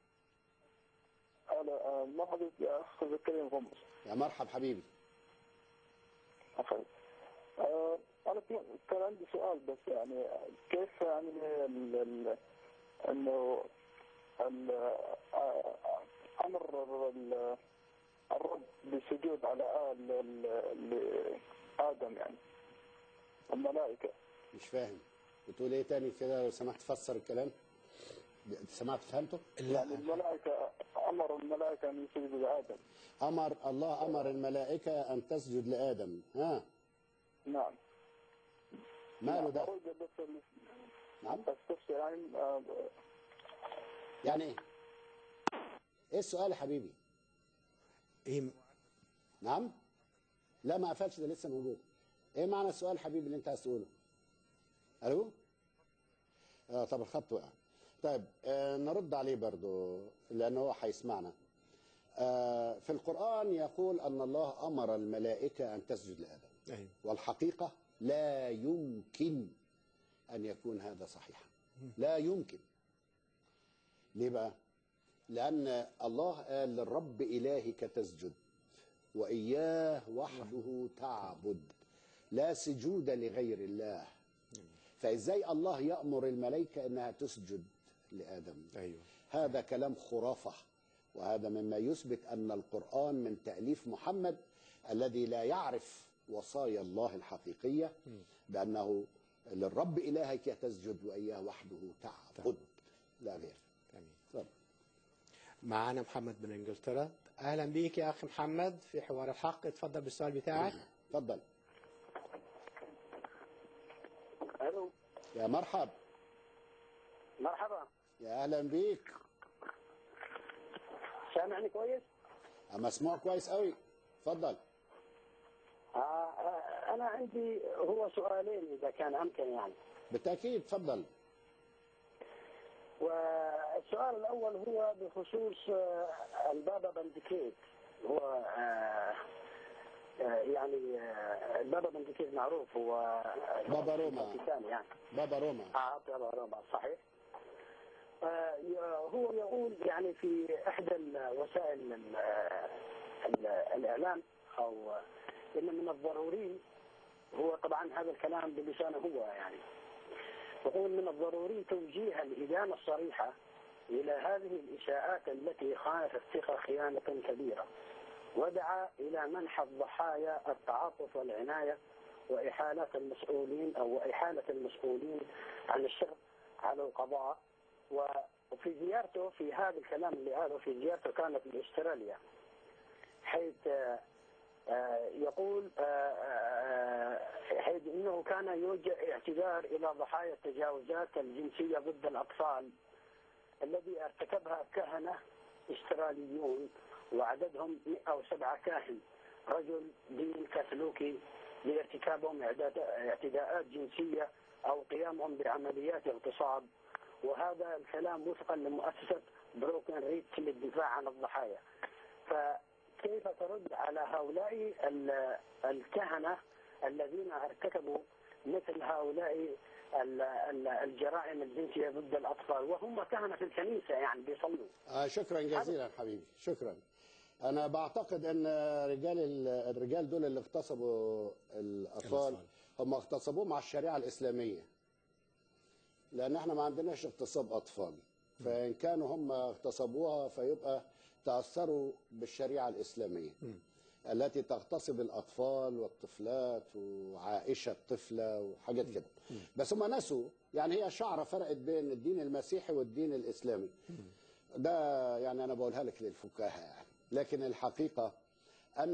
أنا آه، مرحبا يا أخ زكريا غمص يا مرحب حبيبي عفوا آه، أنا في- كان عندي سؤال بس يعني كيف يعني ال- ال- إنه ال- آه، أمر ال- الرب بالسجود على آل ال- لآدم يعني الملائكة مش فاهم بتقول ايه تاني كده لو سمحت فسر الكلام سمعت فهمته يعني الملائكة أمر الملائكة أن يسجدوا لآدم امر الله امر الملائكه ان تسجد لادم ها نعم ماله ده أريد بس ال- نعم استفسر يعني آه، يعني ايه ايه السؤال يا حبيبي إيه نعم لا ما قفلش ده لسه موجود ايه معنى السؤال حبيبي اللي انت عايز تقوله الو اه طب الخط وقع طيب آه نرد عليه برضو لانه هو هيسمعنا آه في القران يقول ان الله امر الملائكه ان تسجد لادم ايوه والحقيقه لا يمكن ان يكون هذا صحيحا لا يمكن ليه بقى لان الله قال للرب الهك تسجد واياه وحده تعبد لا سجود لغير الله فازاي الله يامر الملائكه انها تسجد لادم ايوه هذا كلام خرافه وهذا مما يثبت ان القران من تاليف محمد الذي لا يعرف وصايا الله الحقيقيه بانه للرب الهك تسجد واياه وحده تعبد لا غير امين اتفضل. معانا محمد من انجلترا اهلا بيك يا اخي محمد في حوار الحق اتفضل بالسؤال بتاعك تفضل الو يا مرحب مرحبا يا اهلا بيك سامعني كويس؟ مسموع كويس قوي اتفضل آه آه انا عندي هو سؤالين اذا كان امكن يعني بالتاكيد اتفضل والسؤال الاول هو بخصوص آه، البابا بندكيت هو آه، آه، يعني آه، البابا بندكيت معروف هو بابا روما. الفاتيكان يعني بابا روما اه بابا روما صحيح آه، ي- هو يقول يعني في احدى وسائل ال- ال- الاعلام او ان من الضروري هو طبعا هذا الكلام بلسانه هو يعني يقول من الضروري توجيه الإدانة الصريحة إلى هذه الإساءات التي خانت الثقة خيانة كبيرة ودعا إلى منح الضحايا التعاطف والعناية وإحالة المسؤولين أو إحالة المسؤولين عن الشر على القضاء وفي زيارته في هذا الكلام اللي قاله في زيارته كانت لاستراليا حيث آه، آه، يقول آه، آه، حيث انه كان يوجه اعتذار الى ضحايا التجاوزات الجنسيه ضد الاطفال الذي ارتكبها كهنه استراليون وعددهم 107 كاهن رجل دين كاثوليكي لارتكابهم اعداد- اعتداءات جنسيه او قيامهم بعمليات اغتصاب وهذا الكلام وفقا لمؤسسه بروكن ريتس للدفاع عن الضحايا. فكيف ترد على هؤلاء ال- الكهنة الذين ارتكبوا مثل هؤلاء ال- ال- الجرائم الجنسية ضد الأطفال وهم كهنة في الكنيسة يعني بيصلوا آه شكرا جزيلا حبيبي شكرا انا بعتقد ان رجال ال- الرجال دول اللي اغتصبوا الاطفال الأطفال. هم اغتصبوه مع الشريعه الاسلاميه لان احنا ما عندناش اغتصاب اطفال فان كانوا هم اغتصبوها فيبقى تاثروا بالشريعه الاسلاميه التي تغتصب الاطفال والطفلات وعائشه الطفله وحاجات كده بس هم نسوا يعني هي شعره فرقت بين الدين المسيحي والدين الاسلامي ده يعني انا بقولها لك للفكاهه يعني لكن الحقيقه ان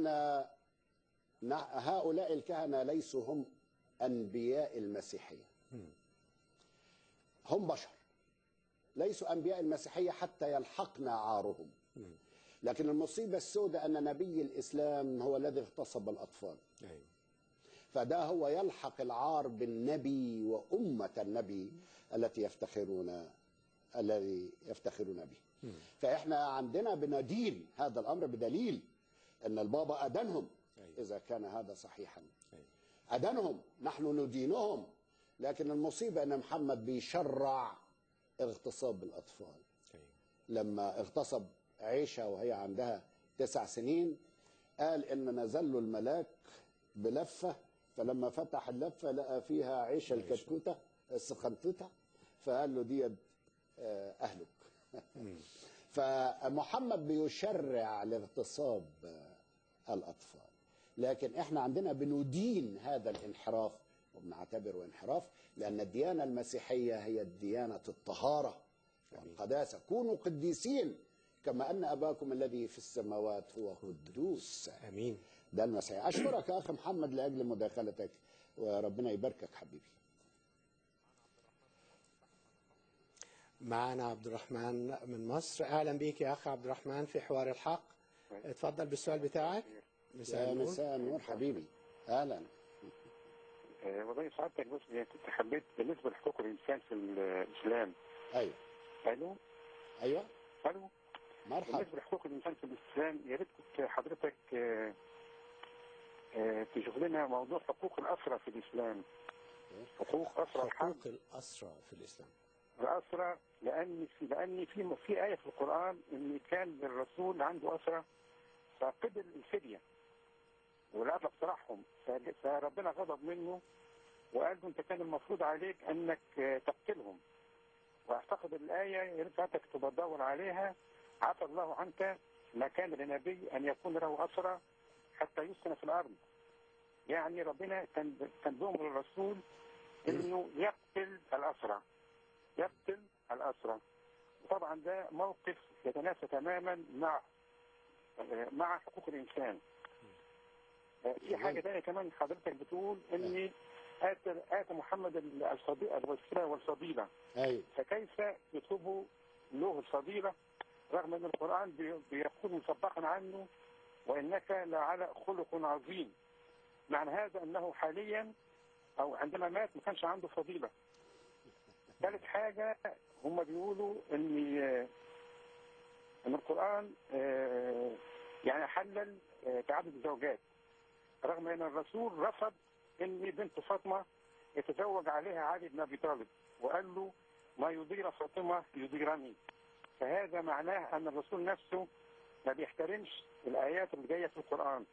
نع- هؤلاء الكهنه ليسوا هم انبياء المسيحيه هم بشر ليسوا انبياء المسيحيه حتى يلحقنا عارهم لكن المصيبه السوداء ان نبي الاسلام هو الذي اغتصب الاطفال ايوه فده هو يلحق العار بالنبي وأمة النبي التي يفتخرون الذي يفتخرون به فإحنا عندنا بندين هذا الأمر بدليل أن البابا أدنهم أيوة. إذا كان هذا صحيحا أيوة. أدنهم نحن ندينهم لكن المصيبة أن محمد بيشرع اغتصاب الأطفال ايوه لما اغتصب عيشة وهي عندها تسع سنين قال إن نزل له الملاك بلفة فلما فتح اللفة لقى فيها عيشة الكتكوتة السخنطوطة فقال له دي آه، أهلك فمحمد بيشرع لاغتصاب آه، الأطفال لكن احنا عندنا بندين هذا الانحراف وبنعتبره انحراف لأن الديانة المسيحية هي الديانة الطهارة والقداسة كونوا قديسين كما أن أباكم الذي في السماوات هو قدوس امين ده المسيح أشكرك يا أخي محمد لأجل مداخلتك وربنا يباركك حبيبي معنا عبد الرحمن من مصر اهلا بيك يا اخ عبد الرحمن في حوار الحق اتفضل بالسؤال بتاعك مساء يا النور مساء النور حبيبي اهلا آه، والله سعادتك بس يعني كنت حبيت بالنسبه لحقوق الانسان في الاسلام ايوه الو ايوه الو مرحبا بالنسبه لحقوق الانسان في الاسلام يا ريت كنت حضرتك آه، آه، تشوف لنا موضوع حقوق الاسرى في الاسلام حقوق اسرى الحرب حقوق الأسرى في الإسلام الاسرى لان في لان في في ايه في القران ان كان الرسول عنده اسرى فقبل الفديه والأطلق سراحهم ف- فربنا غضب منه وقال له انت كان المفروض عليك انك آه، تقتلهم واعتقد الايه يا ريت حضرتك تبقى تدور عليها عفى الله عنك ما كان لنبي ان يكون له اسرى حتى يسكن في الارض يعني ربنا كان كان بيأمر الرسول انه يقتل الاسرى يقتل الاسرى طبعا ده موقف يتنافى تماما مع آه، مع حقوق الانسان آه، في حاجه ثانيه كمان حضرتك بتقول ان اتى اتى محمد الصديق الوسيله والفضيله ايوه فكيف يطلب له الفضيله رغم ان القران بي- بيقول مسبقا عنه وانك لعلى خلق عظيم معنى هذا انه حاليا او عندما مات ما كانش عنده فضيله ثالث حاجه هم بيقولوا ان ان القران آه، يعني حلل آه، تعدد الزوجات رغم ان الرسول رفض ان بنت فاطمه يتزوج عليها علي بن ابي طالب وقال له ما يدير فاطمه يديرني فهذا معناه ان الرسول نفسه ما بيحترمش الايات اللي جايه في القران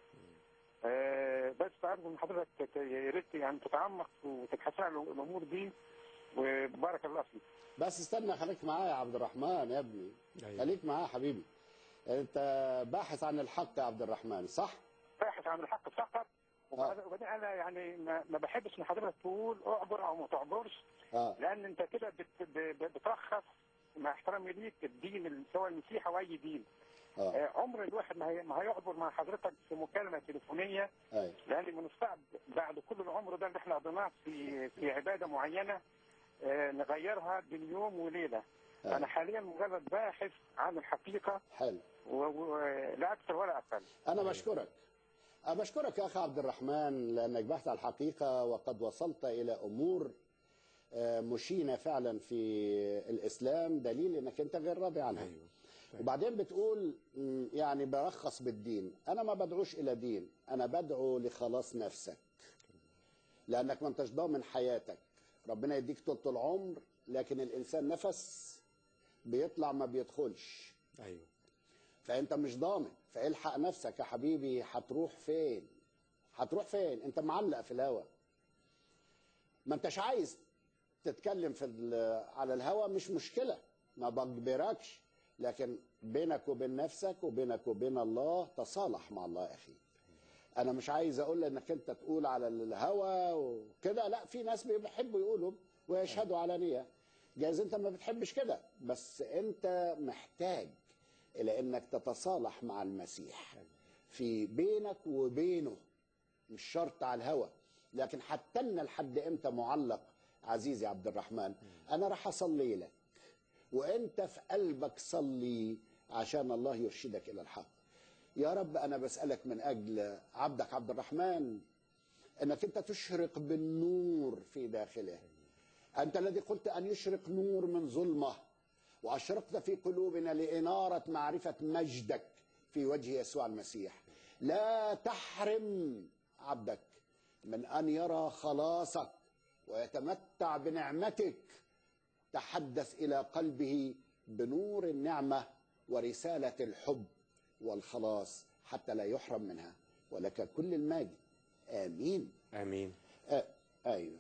آه بس ارجو من حضرتك تت- يا ريت يعني تتعمق وتبحث عن الامور دي وبارك الله فيك بس استنى خليك معايا يا عبد الرحمن يا ابني أيوة. خليك معايا حبيبي انت باحث عن الحق يا عبد الرحمن صح باحث عن الحق فقط وبعد- وبعدين انا يعني ما ما بحبش ان حضرتك تقول اعبر او ما تعبرش اه لان انت كده بت- ب- ب- بترخص مع احترامي ليك الدين سواء المسيحي او اي دين اه آه، عمر الواحد ما هي- ما هيعبر مع حضرتك في مكالمه تليفونيه ايوه لان من الصعب بعد كل العمر ده اللي احنا قضيناه في في عباده معينه آه، نغيرها بين يوم وليله آه. انا حاليا مجرد باحث عن الحقيقه حلو ولا اكثر ولا اقل أنا بشكرك أنا بشكرك يا أخي عبد الرحمن لأنك بحثت عن الحقيقة وقد وصلت إلى أمور آه، مشينة فعلا في الإسلام دليل أنك أنت غير راضي عنها أيوة وبعدين بتقول مم، يعني برخص بالدين أنا ما بدعوش إلى دين أنا بدعو لخلاص نفسك لأنك ما أنتش ضامن حياتك ربنا يديك طول العمر لكن الإنسان نفس بيطلع ما بيدخلش أيوة فانت مش ضامن فالحق نفسك يا حبيبي هتروح فين هتروح فين انت معلق في الهوا ما انتش عايز تتكلم في ال- على الهوا مش مشكله ما بجبركش لكن بينك وبين نفسك وبينك وبين الله تصالح مع الله يا اخي انا مش عايز اقول انك انت تقول على الهوا وكده لا في ناس بيحبوا يقولوا ويشهدوا علانيه جايز انت ما بتحبش كده بس انت محتاج الى انك تتصالح مع المسيح في بينك وبينه مش شرط على الهوى لكن حتى لنا لحد امتى معلق عزيزي عبد الرحمن انا راح اصلي لك وانت في قلبك صلي عشان الله يرشدك الى الحق يا رب انا بسالك من اجل عبدك عبد الرحمن انك انت تشرق بالنور في داخله انت الذي قلت ان يشرق نور من ظلمه واشرقت في قلوبنا لاناره معرفه مجدك في وجه يسوع المسيح لا تحرم عبدك من ان يرى خلاصك ويتمتع بنعمتك تحدث الى قلبه بنور النعمه ورساله الحب والخلاص حتى لا يحرم منها ولك كل المجد امين آمين آه ايوه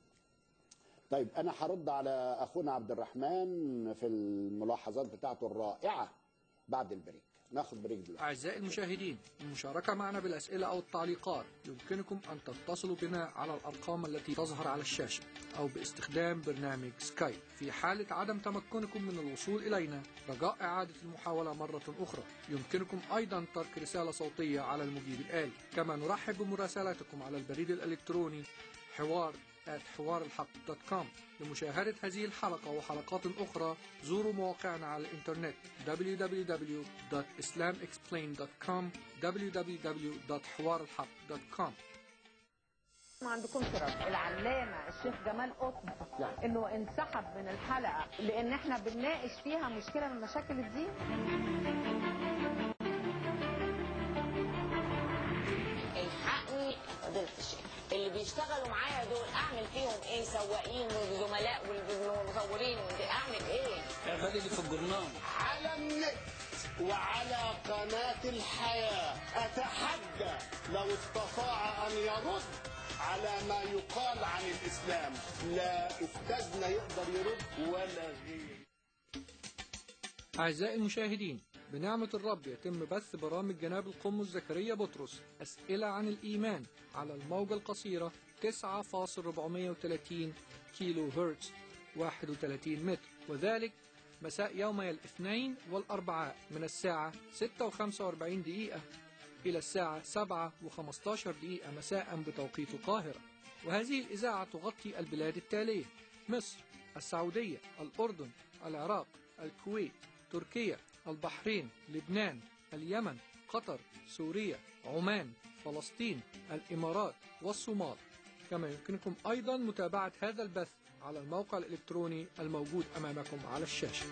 طيب انا هرد على اخونا عبد الرحمن في الملاحظات بتاعته الرائعه بعد البريك ناخد بريك دلوقتي أعزائي المشاهدين للمشاركة معنا بالأسئلة أو التعليقات يمكنكم أن تتصلوا بنا على الأرقام التي تظهر على الشاشة أو باستخدام برنامج سكايب في حالة عدم تمكنكم من الوصول إلينا رجاء إعادة المحاولة مرة أخرى يمكنكم أيضا ترك رسالة صوتية على المجيب الآلي كما نرحب بمراسلاتكم على البريد الإلكتروني حوار at حوار الحق دوت كوم لمشاهدة هذه الحلقة وحلقات أخرى زوروا مواقعنا على الإنترنت www.islamexplained.com www.حوارالحق.com ما عندكمش رد العلامه الشيخ جمال قطب انه انسحب من الحلقه لان احنا بنناقش فيها مشكله من مشاكل الدين الحقني فضيلة الشيخ اللي بيشتغلوا معايا دول اعمل فيهم ايه سواقين وزملاء والمصورين اعمل ايه اعمل اللي في الجرنان على النت وعلى قناة الحياة أتحدى لو استطاع أن يرد على ما يقال عن الإسلام لا أستاذنا يقدر يرد ولا غيره أعزائي المشاهدين بنعمة الرب يتم بث برامج جناب القمص زكريا بطرس أسئلة عن الإيمان على الموجة القصيرة 9.430 كيلو هرتز 31 متر وذلك مساء يومي الاثنين والأربعاء من الساعة 6:45 دقيقة إلى الساعة 7:15 دقيقة مساء بتوقيت القاهرة وهذه الإذاعة تغطي البلاد التالية مصر السعودية الأردن العراق الكويت تركيا البحرين لبنان اليمن قطر سوريا عمان فلسطين الإمارات والصومال كما يمكنكم أيضا متابعة هذا البث على الموقع الإلكتروني الموجود أمامكم على الشاشة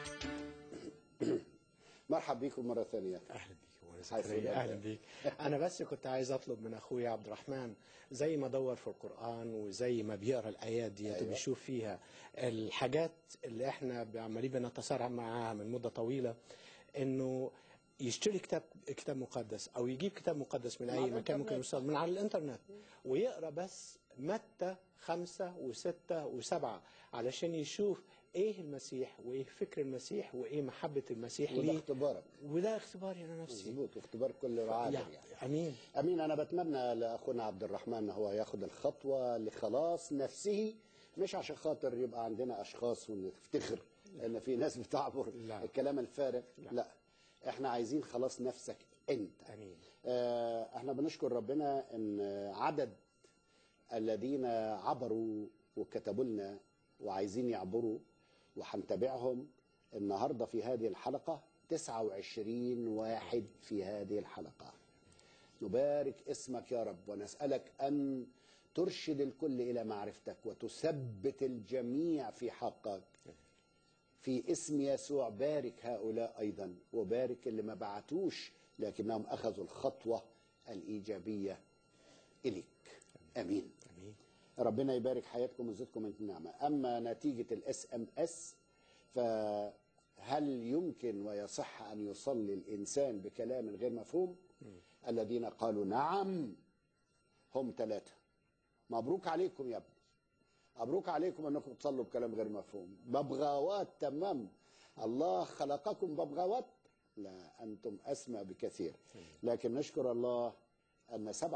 مرحب بكم مرة ثانية اهلا بيك وانا عايز زكريا تقول اهلا إيه؟ بيك انا بس كنت عايز اطلب من اخويا عبد الرحمن زي ما دور في القران وزي ما بيقرا الايات دي أيوة. أيوة. وبيشوف فيها الحاجات اللي احنا عمالين بنتسارع معاها من مده طويله انه يشتري كتاب كتاب مقدس او يجيب كتاب مقدس من على اي مكان الإنترنت. ممكن يوصل من على الانترنت ويقرا بس متى خمسة وستة وسبعة علشان يشوف ايه المسيح وايه فكر المسيح وايه محبة المسيح وده ليه اختبارك وده اختباري انا نفسي مظبوط واختبار كل عابر يعني يعني امين امين انا بتمنى لاخونا عبد الرحمن ان هو ياخد الخطوه لخلاص نفسه مش عشان خاطر يبقى عندنا اشخاص ونفتخر ان في ناس بتعبر لا. الكلام الفارغ لا. لا احنا عايزين خلاص نفسك انت امين آه، احنا بنشكر ربنا ان عدد الذين عبروا وكتبوا لنا وعايزين يعبروا وهنتابعهم النهارده في هذه الحلقه 29 واحد في هذه الحلقه نبارك اسمك يا رب ونسالك ان ترشد الكل الى معرفتك وتثبت الجميع في حقك في اسم يسوع بارك هؤلاء ايضا وبارك اللي ما بعتوش لكنهم اخذوا الخطوه الايجابيه اليك امين امين ربنا يبارك حياتكم ويزيدكم من النعمه اما نتيجه الاس ام اس فهل يمكن ويصح ان يصلي الانسان بكلام غير مفهوم الذين قالوا نعم هم ثلاثه مبروك عليكم يا ابني مبروك عليكم انكم تصلوا بكلام غير مفهوم ببغاوات تمام الله خلقكم ببغاوات لا انتم اسمى بكثير لكن نشكر الله ان 97%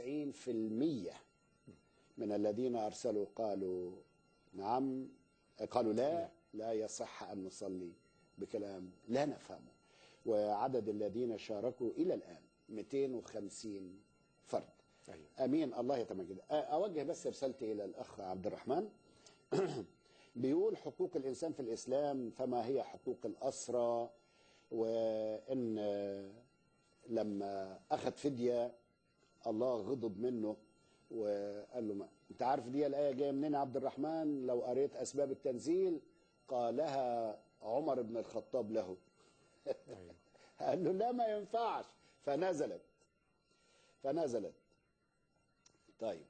من الذين ارسلوا قالوا نعم قالوا لا لا يصح ان نصلي بكلام لا نفهمه وعدد الذين شاركوا الى الان 250 فرد أيوة. امين الله يتمجد أ- اوجه بس رسالتي الى الاخ عبد الرحمن بيقول حقوق الانسان في الاسلام فما هي حقوق الاسرى وان لما اخذ فديه الله غضب منه وقال له ما. انت عارف دي الايه جايه منين يا عبد الرحمن لو قريت اسباب التنزيل قالها عمر بن الخطاب له أيوة. قال له لا ما ينفعش فنزلت فنزلت طيب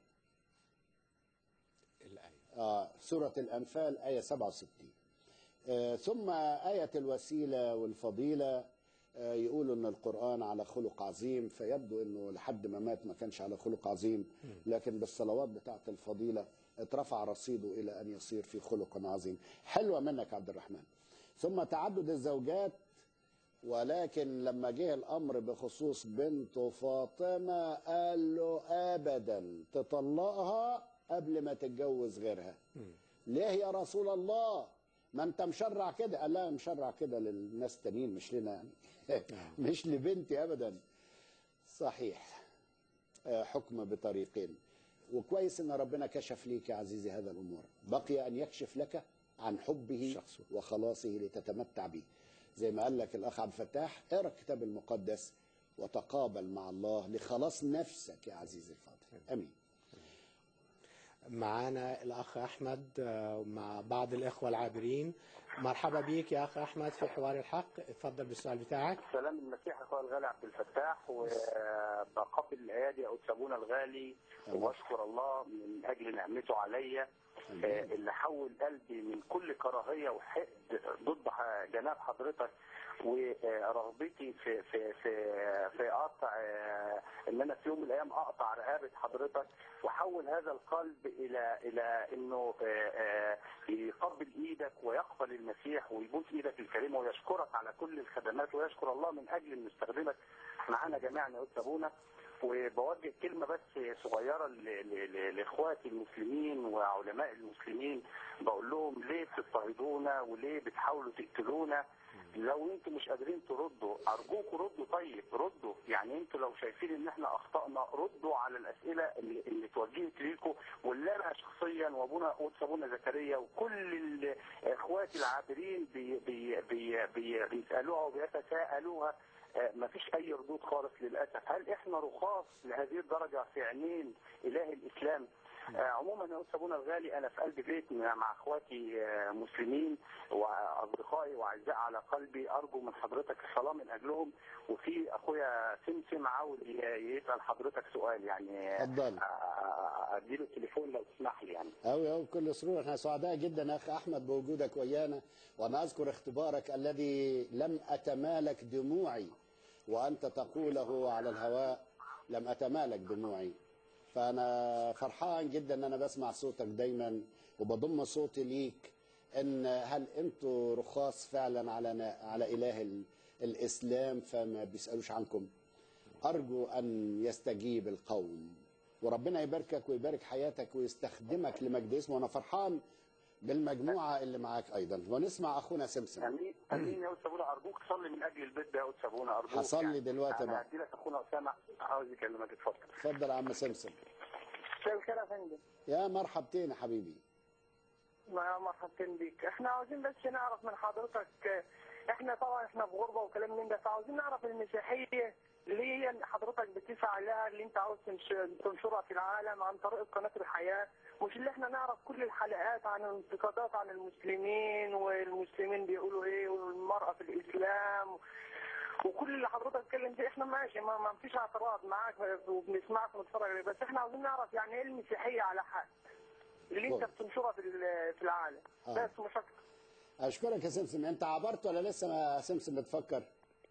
الايه آه سورة الأنفال آية 67 آه ثم آية الوسيلة والفضيلة آه يقولوا أن القرآن على خلق عظيم فيبدو أنه لحد ما مات ما كانش على خلق عظيم لكن بالصلوات بتاعة الفضيلة اترفع رصيده إلى أن يصير في خلق عظيم حلوة منك عبد الرحمن ثم تعدد الزوجات ولكن لما جه الامر بخصوص بنته فاطمه قال له ابدا تطلقها قبل ما تتجوز غيرها ليه يا رسول الله ما انت مشرع كده قال لا مشرع كده للناس تانيين مش لنا يعني مش لبنتي ابدا صحيح آه، حكم بطريقين وكويس ان ربنا كشف ليك يا عزيزي هذا الامور بقي ان يكشف لك عن حبه شخصه. وخلاصه لتتمتع به زي ما قال لك الاخ عبد الفتاح اقرا الكتاب المقدس وتقابل مع الله لخلاص نفسك يا عزيزي الفاضل امين معانا الأخ أحمد آه، مع بعض الإخوة العابرين مرحبا بيك يا أخ أحمد في حوار الحق اتفضل بالسؤال بتاعك سلام المسيح اخويا الغالي عبد الفتاح وبقبل الايادي او سابونا الغالي واشكر الله من اجل نعمته عليا آه، اللي حول قلبي من كل كراهيه وحقد ضد ح- جناب حضرتك ورغبتي في في في في قطع آه، ان انا في يوم من الايام اقطع رقبه حضرتك وحول هذا القلب الى الى انه آه، آه، يقبل ايدك ويقبل المسيح ويبوس ايدك الكريمه ويشكرك على كل الخدمات ويشكر الله من اجل انه يستخدمك معانا جميعا يا استاذ ابونا وبوجه كلمه بس صغيره ل- ل- ل- لاخواتي المسلمين وعلماء المسلمين بقول لهم ليه بتضطهدونا وليه بتحاولوا تقتلونا لو انتوا مش قادرين تردوا ارجوكوا ردوا طيب ردوا يعني انتوا لو شايفين ان احنا اخطانا ردوا على الاسئله اللي, اللي توجهت ليكم واللي انا شخصيا وابونا قدس ابونا زكريا وكل ال- اخواتي العابرين بي بي بي بي بيسالوها وبيتساءلوها ما فيش اي ردود خالص للاسف هل احنا رخاص لهذه الدرجه في عينين اله الاسلام آه، عموما يا استاذ ابونا الغالي انا في قلب بيت مع اخواتي آه، مسلمين واصدقائي واعزاء على قلبي ارجو من حضرتك الصلاه من اجلهم وفي اخويا سمسم عاوز ي- يسال حضرتك سؤال يعني اتفضل. آه، اديله التليفون لو تسمح لي يعني أوي أوي بكل سرور احنا سعداء جدا يا أخ أحمد بوجودك ويانا وأنا أذكر اختبارك الذي لم أتمالك دموعي وأنت تقوله على الهواء لم أتمالك دموعي فأنا فرحان جدا أن أنا بسمع صوتك دايما وبضم صوتي ليك أن هل أنتوا رخاص فعلا على على إله ال- الإسلام فما بيسألوش عنكم أرجو أن يستجيب القوم وربنا يباركك ويبارك حياتك ويستخدمك لمجد اسمه وأنا فرحان بالمجموعة اللي معاك أيضا ونسمع أخونا سمسم امين امين يا استاذ ابونا ارجوك صلي من اجل البيت ده يا استاذ ابونا ارجوك هصلي دلوقتي انا بقى. هدي لك اخونا اسامه عاوز يكلمك اتفضل اتفضل يا عم سمسم مساء الخير يا فندم يا مرحبتين يا حبيبي مع مرحبتين بيك احنا عاوزين بس نعرف من حضرتك آه، احنا طبعا احنا في غربه وكلام من ده فعاوزين نعرف المسيحيه اللي هي حضرتك بتسعى لها اللي انت عاوز تنش- تنشرها في العالم عن طريق قناه الحياه مش اللي احنا نعرف كل الحلقات عن الانتقادات عن المسلمين والمسلمين بيقولوا ايه والمراه في الاسلام وكل اللي حضرتك اتكلم فيه احنا ماشي ما, ما فيش اعتراض معاك وبنسمعك ونتفرج عليك بس احنا عاوزين نعرف يعني ايه المسيحيه على حق اللي انت كويس. بتنشرها في ال- في العالم آه. بس مش اكتر أشكرك يا سمسم أنت عبرت ولا لسه ما سمسم بتفكر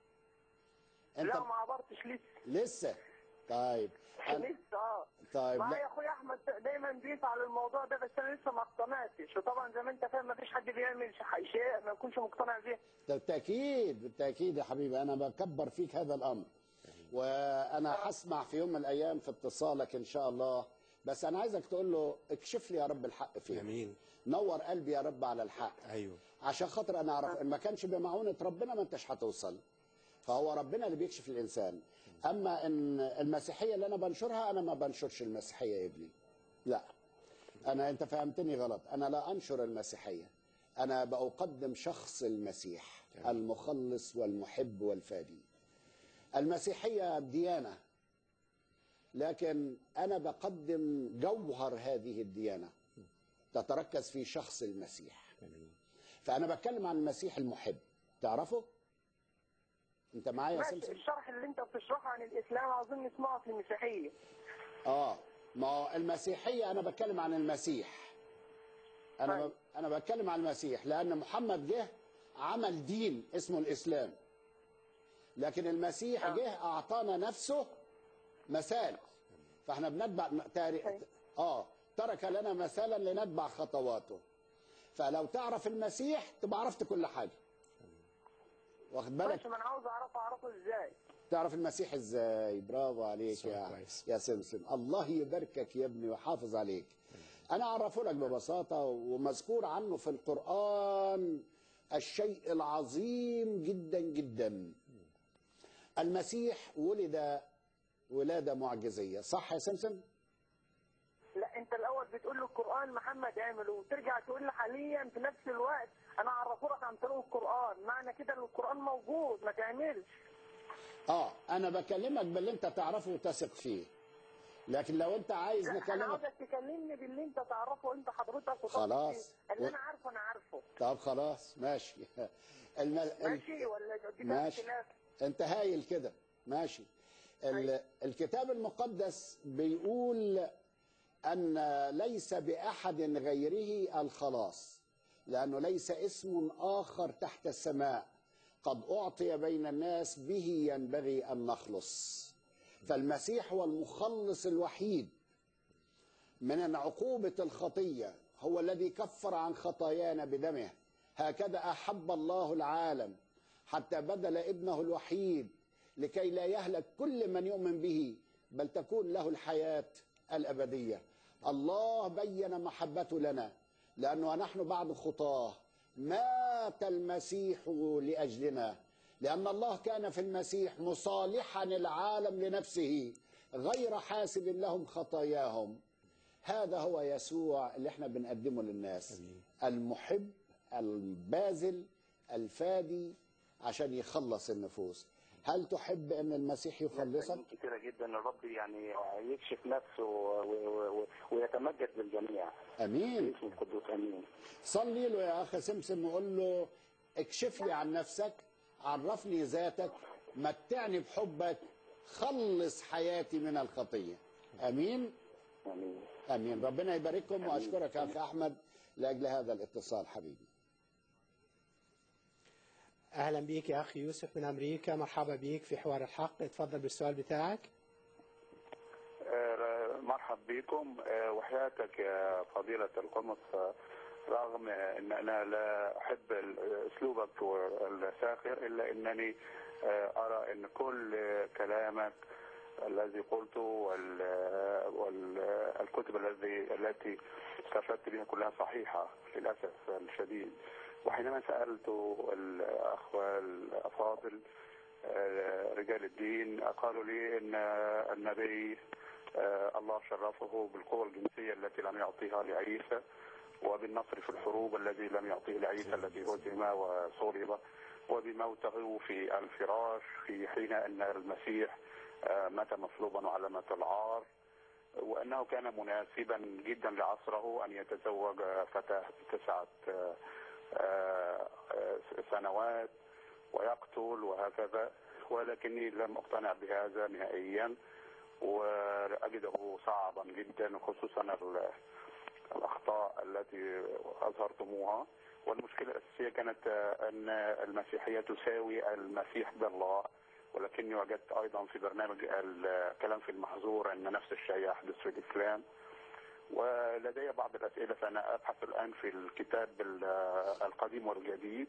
أنت لا ما عبرتش لسه لسه طيب أنا... لسه اه طيب معايا لا اخويا احمد دايما بيسعى للموضوع ده بس انا لسه ما اقتنعتش وطبعا زي ما انت فاهم ما فيش حد بيعمل ش- شيء ما يكونش مقتنع بيه بالتأكيد بالتأكيد يا حبيبي أنا بكبر فيك هذا الأمر وأنا هسمع في يوم من الأيام في اتصالك إن شاء الله بس أنا عايزك تقول له اكشف لي يا رب الحق فيه امين نور قلبي يا رب على الحق ايوه عشان خاطر أنا أعرف إن ما كانش بمعونة ربنا ما أنتش هتوصل فهو ربنا اللي بيكشف الإنسان أما إن المسيحية اللي أنا بنشرها أنا ما بنشرش المسيحية يا ابني لا أنا أنت فهمتني غلط أنا لا أنشر المسيحية أنا بقدم شخص المسيح المخلص والمحب والفادي المسيحية ديانة لكن أنا بقدم جوهر هذه الديانة تتركز في شخص المسيح فأنا بتكلم عن المسيح المحب تعرفه؟ أنت معايا يا ماشي سمسم؟ الشرح اللي انت بتشرحه عن الاسلام عاوزين نسمعه في المسيحيه اه ما هو المسيحيه انا بتكلم عن المسيح انا ب... طيب. انا بتكلم عن المسيح لان محمد جه عمل دين اسمه الاسلام لكن المسيح آه. جه اعطانا نفسه مثال فاحنا بنتبع تاريخ طيب. اه ترك لنا مثالا لنتبع خطواته فلو تعرف المسيح تبقى عرفت كل حاجه واخد بالك ماشي ما انا عاوز اعرفه اعرفه ازاي تعرف المسيح ازاي برافو عليك سؤال يا كويس. يا سمسم الله يباركك يا ابني ويحافظ عليك انا اعرفه لك ببساطه ومذكور عنه في القران الشيء العظيم جدا جدا المسيح ولد ولاده معجزيه صح يا سمسم بتقول له القران محمد عمله وترجع تقول لي حاليا في نفس الوقت انا اعرفه لك عن طريق القران معنى كده ان القران موجود ما تعملش اه انا بكلمك باللي انت تعرفه وتثق فيه لكن لو انت عايز انا نكلمك عاوزك تكلمني باللي انت تعرفه انت حضرتك وتثق خلاص. فيه. اللي و- انا عارفه انا عارفه طب خلاص ماشي الم... ال- ماشي ولا دي كده ماشي اختلاف؟ انت هايل كده ماشي ال... الكتاب المقدس بيقول ان ليس باحد غيره الخلاص لانه ليس اسم اخر تحت السماء قد اعطي بين الناس به ينبغي ان نخلص فالمسيح هو المخلص الوحيد من عقوبة الخطية هو الذي كفر عن خطايانا بدمه هكذا أحب الله العالم حتى بدل ابنه الوحيد لكي لا يهلك كل من يؤمن به بل تكون له الحياة الأبدية الله بين محبته لنا لأنه نحن بعد خطاه مات المسيح لأجلنا لأن الله كان في المسيح مصالحا العالم لنفسه غير حاسب لهم خطاياهم هذا هو يسوع اللي احنا بنقدمه للناس المحب الباذل الفادي عشان يخلص النفوس هل تحب ان المسيح يخلصك كتيرة جدا الرب يعني يكشف نفسه و- و- و- ويتمجد بالجميع امين باسم القدوس امين صلي له يا اخ سمسم وقول له اكشف لي عن نفسك عرفني ذاتك متعني بحبك خلص حياتي من الخطيه امين امين امين ربنا يبارككم واشكرك يا اخ احمد لاجل هذا الاتصال حبيبي اهلا بيك يا اخي يوسف من امريكا مرحبا بيك في حوار الحق اتفضل بالسؤال بتاعك آه، مرحب بكم آه، وحياتك يا فضيلة القمص آه، رغم ان انا لا احب ال- اسلوبك الساخر الا انني آه، ارى ان كل كلامك الذي قلته والكتب الذي التي استفدت بها كلها صحيحة للأسف الشديد وحينما سألت الأخوة الأفاضل آه، رجال الدين قالوا لي ان النبي آه، الله شرفه بالقوة الجنسية التي لم يعطيها لعيسى وبالنصر في الحروب الذي لم يعطيه لعيسى الذي هزم وصلب وبموته في الفراش في حين ان المسيح آه، مات مصلوبا وعلامة العار وانه كان مناسبا جدا لعصره ان يتزوج فتاة تسعة آه، آه، آه، سنوات ويقتل وهكذا ولكني لم اقتنع بهذا نهائيا واجده صعبا جدا خصوصا ال- الاخطاء التي اظهرتموها والمشكله الاساسيه كانت آه، ان المسيحيه تساوي المسيح بالله ولكني وجدت ايضا في برنامج الكلام في المحظور ان نفس الشيء يحدث في الاسلام ولدي بعض الاسئله فانا ابحث الان في الكتاب ال- القديم والجديد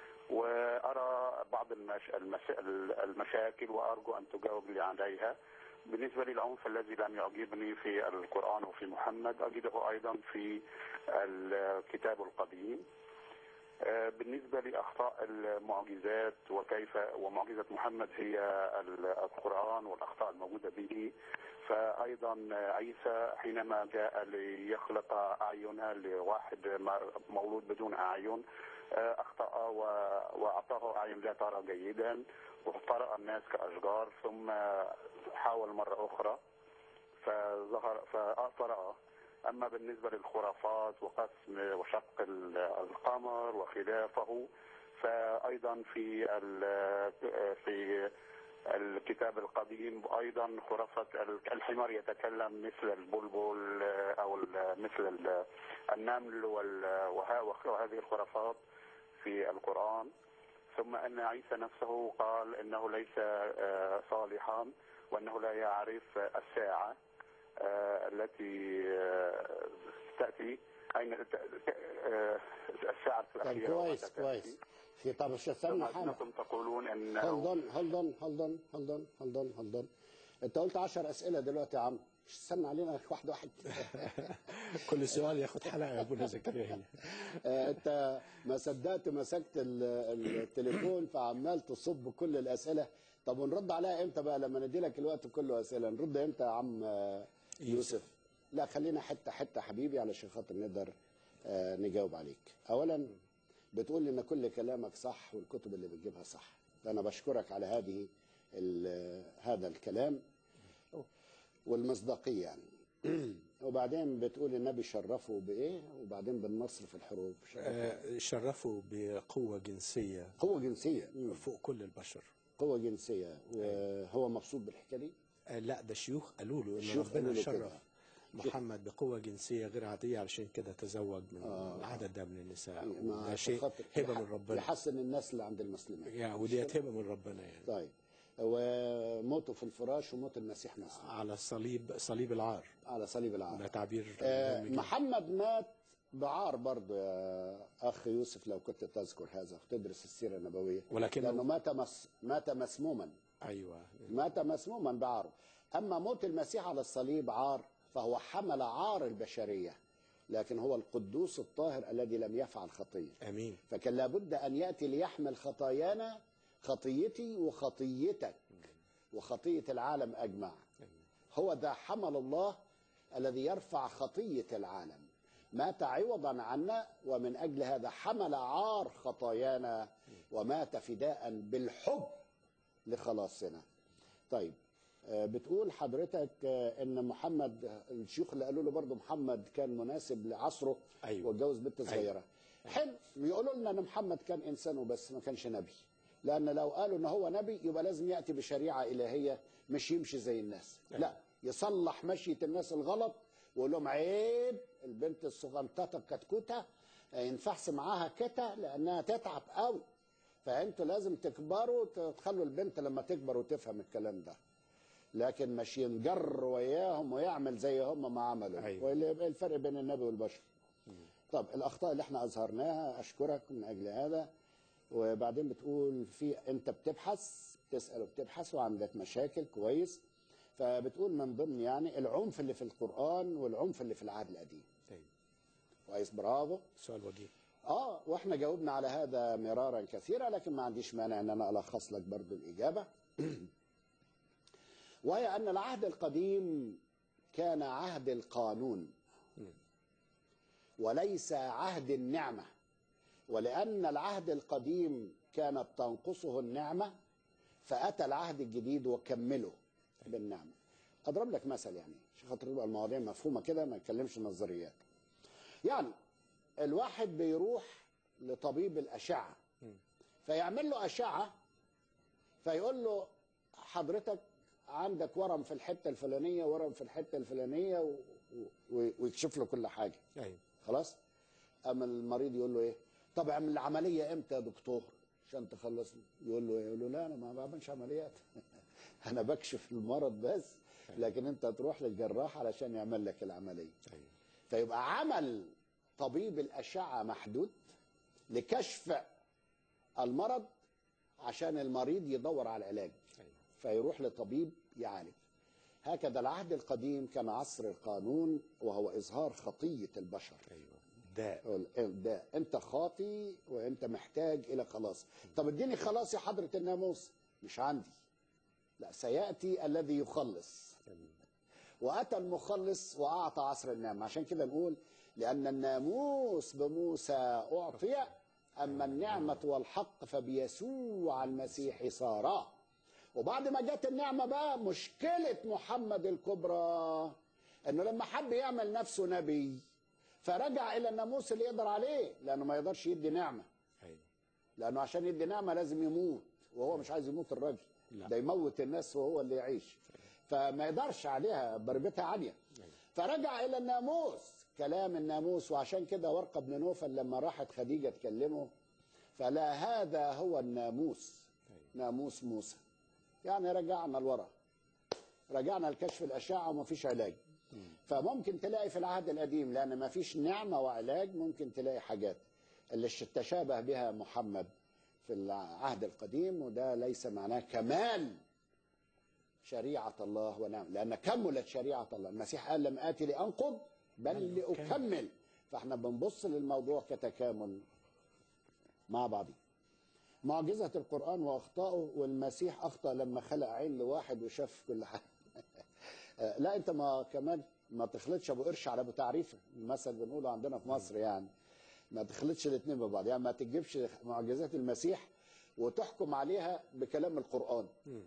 وارى بعض المش... المس... المشاكل وارجو ان تجاوب لي عليها بالنسبه للعنف الذي لم يعجبني في القران وفي محمد اجده ايضا في الكتاب القديم آه، بالنسبه لاخطاء المعجزات وكيف ومعجزه محمد هي ال- القران والاخطاء الموجوده به فايضا عيسى حينما جاء ليخلق اعينها لواحد م- مولود بدون اعين آه، اخطا و- واعطاه اعين لا ترى جيدا وافترأ الناس كاشجار ثم حاول مره اخرى فظهر فأثر أما بالنسبة للخرافات وقسم وشق ال- القمر وخلافه فأيضا في ال- في الكتاب القديم أيضا خرافة ال- الحمار يتكلم مثل البلبل أو ال- مثل ال- النمل وال- وه- وهذه الخرافات في القرآن ثم أن عيسى نفسه قال إنه ليس آه، صالحا وأنه لا يعرف الساعة آه، التي آه، تأتي أين ت- ت- آه، الساعة طب الأخيرة كويس ومتى كويس تأتي. في طب مش استنى ثم حاجه أنكم تقولون أنه هلدن هلدن هلدن هلدن هلدن هلدن انت قلت 10 اسئله دلوقتي يا عم مش استنى علينا واحد واحد كل سؤال ياخد حلقه يا ابونا زكريا آه، انت ما صدقت مسكت ال- التليفون فعمال تصب كل الاسئله طب ونرد عليها امتى بقى لما ندي لك الوقت كله اسئله نرد امتى يا عم آه، يوسف لا خلينا حته حته حبيبي علشان خاطر نقدر آه، نجاوب عليك اولا بتقول ان كل كلامك صح والكتب اللي بتجيبها صح فانا بشكرك على هذه ال- هذا الكلام والمصداقيه يعني وبعدين بتقول النبي شرفه بايه وبعدين بالنصر في الحروب شرفه آه، شرفوا بقوة جنسية قوه جنسيه مم. فوق كل البشر قوه جنسيه وهو مبسوط بالحكايه دي آه، لا ده شيوخ قالوا له ان شيوخ ربنا قالوا له شرف كده. محمد بقوة جنسية غير عادية علشان كده تزوج من آه. العدد ده من النساء ما ده شيء خاطر هبة يح- من ربنا يحسن الناس اللي عند المسلمين يعني وديت هبة من ربنا يعني طيب وموته في الفراش وموت المسيح نفسه على الصليب صليب العار على صليب العار ده تعبير آه، مهم جدا. محمد مات بعار برضه يا اخ يوسف لو كنت تذكر هذا وتدرس السيره النبويه ولكنه- لانه مات مس مات مسموما ايوه مات مسموما بعاره اما موت المسيح على الصليب عار فهو حمل عار البشريه لكن هو القدوس الطاهر الذي لم يفعل خطيه امين فكان لابد ان ياتي ليحمل خطايانا خطيتي وخطيتك وخطيه العالم اجمع هو ذا حمل الله الذي يرفع خطيه العالم مات عوضا عنا ومن اجل هذا حمل عار خطايانا ومات فداء بالحب لخلاصنا طيب آه، بتقول حضرتك آه، ان محمد الشيوخ اللي قالوا له برضه محمد كان مناسب لعصره أيوة. واتجوز بنت صغيره حلو يقولوا لنا ان محمد كان انسان وبس ما كانش نبي لان لو قالوا ان هو نبي يبقى لازم ياتي بشريعه الهيه مش يمشي زي الناس لا يصلح مشيه الناس الغلط ويقول لهم عيب البنت الصغنططه الكتكوته آه، ينفعش معاها كده لانها تتعب قوي فانتوا لازم تكبروا تخلوا البنت لما تكبر وتفهم الكلام ده لكن مش ينجر وياهم ويعمل زي هم ما عملوا أيوة. ولا يبقى الفرق بين النبي والبشر طب الاخطاء اللي احنا اظهرناها اشكرك من اجل هذا وبعدين بتقول في انت بتبحث بتسال وبتبحث وعندك مشاكل كويس فبتقول من ضمن يعني العنف اللي في القران والعنف اللي في العهد القديم طيب كويس برافو سؤال وجيه اه واحنا جاوبنا على هذا مرارا كثيرا لكن ما عنديش مانع ان انا الخص لك برضو الاجابه وهي ان العهد القديم كان عهد القانون وليس عهد النعمه ولان العهد القديم كانت تنقصه النعمه فاتى العهد الجديد وكمله بالنعمه اضرب لك مثل يعني عشان خاطر يبقى المواضيع مفهومه كده ما نتكلمش نظريات يعني الواحد بيروح لطبيب الأشعة فيعمل له أشعة فيقول له حضرتك عندك ورم في الحتة الفلانية ورم في الحتة الفلانية و... و... ويكشف له كل حاجة ايوه خلاص أما المريض يقول له إيه طب اعمل العملية إمتى يا دكتور عشان تخلص يقول له إيه؟ يقول له لا أنا ما بعملش عمليات أنا بكشف المرض بس لكن أنت تروح للجراح علشان يعمل لك العملية ايوه فيبقى عمل طبيب الأشعة محدود لكشف المرض عشان المريض يدور على العلاج ايوه فيروح لطبيب يعالج هكذا العهد القديم كان عصر القانون وهو إظهار خطية البشر ايوه ده ده انت خاطي وانت محتاج الى خلاص طب اديني خلاص يا حضرة الناموس مش عندي لا سيأتي الذي يخلص وأتى المخلص وأعطى عصر النعمة عشان كده نقول لأن الناموس بموسى أعطي أما النعمة والحق فبيسوع المسيح صارا وبعد ما جت النعمة بقى مشكلة محمد الكبرى أنه لما حب يعمل نفسه نبي فرجع إلى الناموس اللي يقدر عليه لأنه ما يقدرش يدي نعمة ايوه لأنه عشان يدي نعمة لازم يموت وهو مش عايز يموت الراجل لا. ده يموت الناس وهو اللي يعيش فما يقدرش عليها ضربتها عالية فرجع إلى الناموس كلام الناموس وعشان كده ورقة بن نوفل لما راحت خديجة تكلمه فلا هذا هو الناموس ناموس موسى يعني رجعنا لورا رجعنا لكشف الأشعة وما فيش علاج فممكن تلاقي في العهد القديم لأن ما فيش نعمة وعلاج ممكن تلاقي حاجات اللي تشابه بها محمد في العهد القديم وده ليس معناه كمال شريعة الله ونعم لأن كملت شريعة الله المسيح قال لم آتي لأنقض بل لأكمل فاحنا بنبص للموضوع كتكامل مع بعضه معجزة القرآن وأخطائه والمسيح أخطأ لما خلق عين لواحد وشاف كل حاجة لا أنت ما كمان ما تخلطش ابو قرش على ابو تعريفه المثل بنقوله عندنا في مصر يعني ما تخلطش الاثنين ببعض يعني ما تجيبش معجزات المسيح وتحكم عليها بكلام القرآن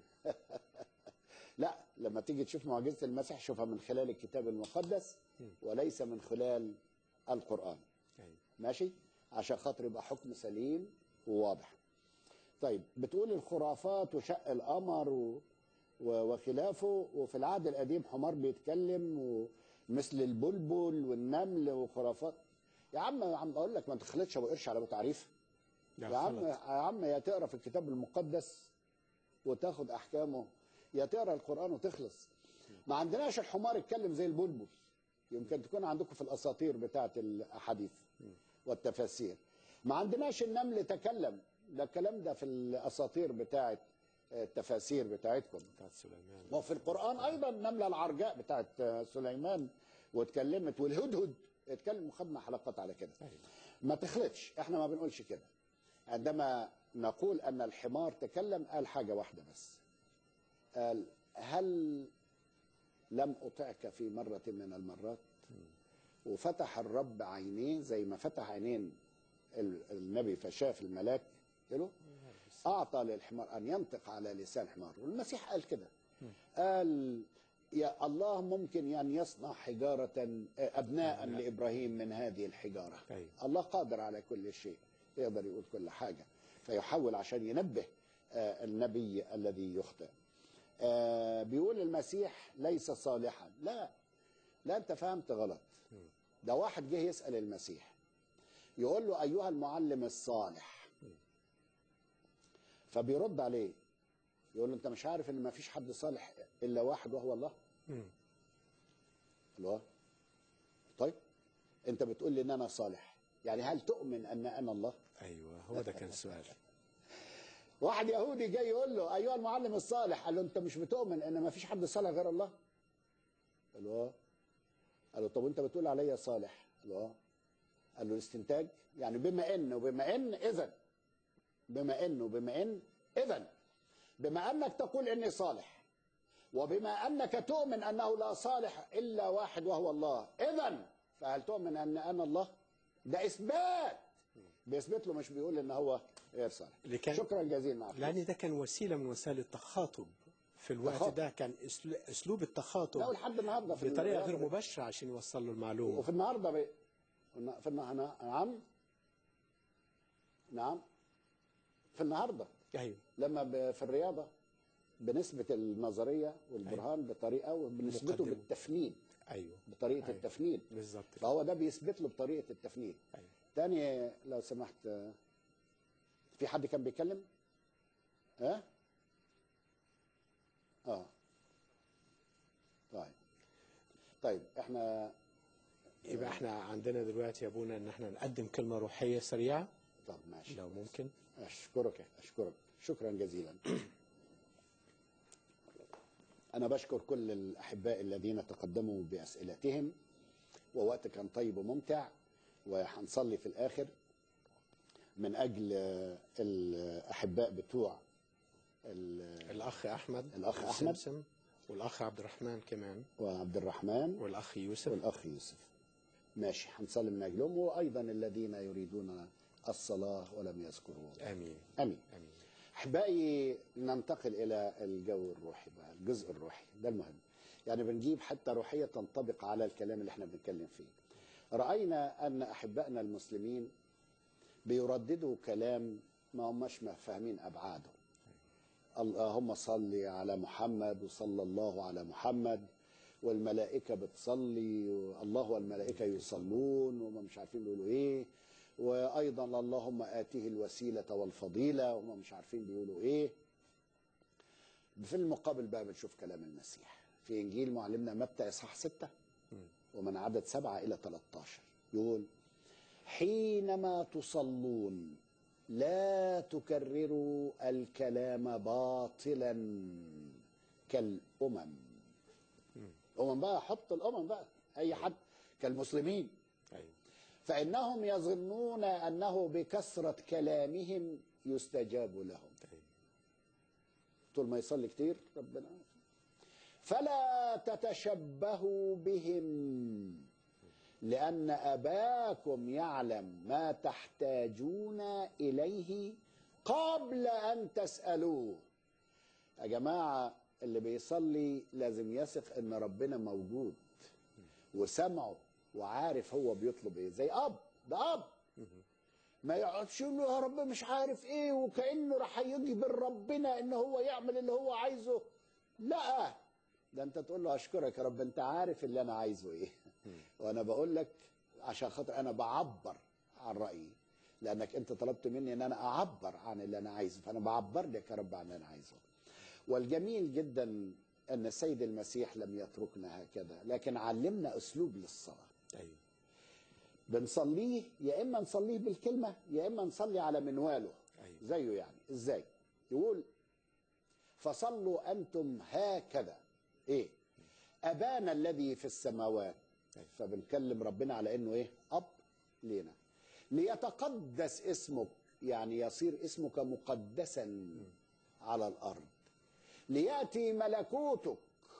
لا لما تيجي تشوف معجزة المسيح شوفها من خلال الكتاب المقدس وليس من خلال القرآن أيوة. ماشي عشان خاطر يبقى حكم سليم وواضح طيب بتقول الخرافات وشق القمر و... و... وخلافه وفي العهد القديم حمار بيتكلم ومثل البلبل والنمل وخرافات يا عم يا عم اقول لك ما تخلطش ابو قرش على ابو تعريف لا يا عم غلط. يا عم يا تقرا في الكتاب المقدس وتاخد احكامه يا تقرا القران وتخلص ما عندناش الحمار يتكلم زي البلبل يمكن تكون عندكم في الاساطير بتاعه الاحاديث والتفاسير ما عندناش النمل تكلم ده الكلام ده في الاساطير بتاعه التفاسير بتاعتكم بتاعت سليمان وفي القرآن أيضا النملة العرجاء بتاعت سليمان واتكلمت والهدهد اتكلم وخدنا حلقات على كده أيوة. ما تخلطش احنا ما بنقولش كده عندما نقول أن الحمار تكلم قال حاجة واحدة بس قال هل لم أطعك في مرة من المرات وفتح الرب عينيه زي ما فتح عينين ال- النبي فشاف الملاك له أعطى للحمار أن ينطق على لسان الحمار والمسيح قال كده قال يا الله ممكن أن يصنع حجارة أبناء لإبراهيم من هذه الحجارة أيوة. الله قادر على كل شيء يقدر يقول كل حاجة فيحول عشان ينبه آه، النبي الذي يخطئ آه، بيقول المسيح ليس صالحا لا لا انت فهمت غلط ده واحد جه يسأل المسيح يقول له أيها المعلم الصالح فبيرد عليه يقول له انت مش عارف ان ما فيش حد صالح الا واحد وهو الله مم. الله طيب انت بتقول لي ان انا صالح يعني هل تؤمن ان انا الله ايوه هو ده كان السؤال واحد يهودي جاي يقول له ايها المعلم الصالح قال له انت مش بتؤمن ان ما فيش حد صالح غير الله قال له اه قال له طب وانت بتقول عليا صالح قال له اه قال له الاستنتاج يعني بما ان وبما ان اذا بما ان وبما ان اذا بما انك تقول اني صالح وبما انك تؤمن انه لا صالح الا واحد وهو الله اذا فهل تؤمن ان انا الله ده اثبات بيثبت له مش بيقول ان هو غير صالح اللي كان- شكرا جزيلا معك لان ده كان وسيله من وسائل التخاطب في الوقت تخاطب. ده كان أسل- اسلوب لا التخاطب ولحد النهارده في بطريقه غير الرياضة- مباشره عشان يوصل له المعلومه وفي النهارده بي... في النهارده نعم نعم في النهارده ايوه لما ب... في الرياضه بنثبت النظريه والبرهان بطريقه وبنثبته مقدمة. بالتفنيد ايوه بطريقه أيوة. التفنيد بالظبط كده. فهو ده بيثبت له بطريقه التفنيد أيوة. تاني لو سمحت آه، في حد كان بيتكلم ها اه طيب طيب احنا يبقى احنا عندنا دلوقتي يا ابونا ان احنا نقدم كلمه روحيه سريعه طب ماشي لو ممكن أشكرك أشكرك شكرا جزيلا أنا بشكر كل الأحباء الذين تقدموا بأسئلتهم ووقت كان طيب وممتع وهنصلي في الآخر من أجل آه، الأحباء بتوع ال- الاخ احمد الأخ أحمد. سمسم والاخ عبد الرحمن كمان وعبد الرحمن والاخ يوسف والأخ يوسف ماشي هنصلي من أجلهم وأيضا الذين يريدون الصلاة ولم يذكروا امين آمين امين احبائي ننتقل الى الجو الروحي بقى الجزء الروحي ده المهم يعني بنجيب حتى روحيه تنطبق على الكلام اللي احنا بنتكلم فيه راينا ان احبائنا المسلمين بيرددوا كلام ما هماش فاهمين ابعاده اللهم صل على محمد وصلى الله على محمد والملائكه بتصلي والله والملائكه يصلون وهم مش عارفين بيقولوا ايه وايضا اللهم اته الوسيله والفضيله وهم مش عارفين بيقولوا ايه في المقابل بقى بنشوف كلام المسيح في انجيل معلمنا متى اصحاح 6 ومن عدد 7 الى 13 يقول حينما تصلون لا تكرروا الكلام باطلا كالامم الامم بقى حط الامم بقى اي حد كالمسلمين ايوه فإنهم يظنون أنه بكثرة كلامهم يستجاب لهم أيوة. طول ما يصلي كتير ربنا فلا تتشبهوا بهم لأن أباكم يعلم ما تحتاجون إليه قبل أن تسألوه يا جماعة اللي بيصلي لازم يثق إن ربنا موجود وسمعه وعارف هو بيطلب إيه زي أب ده أب ما يقعدش يقول له يا رب مش عارف إيه وكأنه راح يجبر ربنا إن هو يعمل اللي هو عايزه لا ده أنت تقول له أشكرك يا رب أنت عارف اللي أنا عايزه إيه وانا بقول لك عشان خاطر انا بعبر عن رايي لانك انت طلبت مني ان انا اعبر عن اللي انا عايزه فانا بعبر لك يا رب عن اللي انا عايزه والجميل جدا ان السيد المسيح لم يتركنا هكذا لكن علمنا اسلوب للصلاه ايوه بنصليه يا اما نصليه بالكلمه يا اما نصلي على منواله أيوة. زيه يعني ازاي يقول فصلوا انتم هكذا ايه ابانا الذي في السماوات أيوة. فبنكلم ربنا على انه ايه اب لينا ليتقدس اسمك يعني يصير اسمك مقدسا على الارض لياتي ملكوتك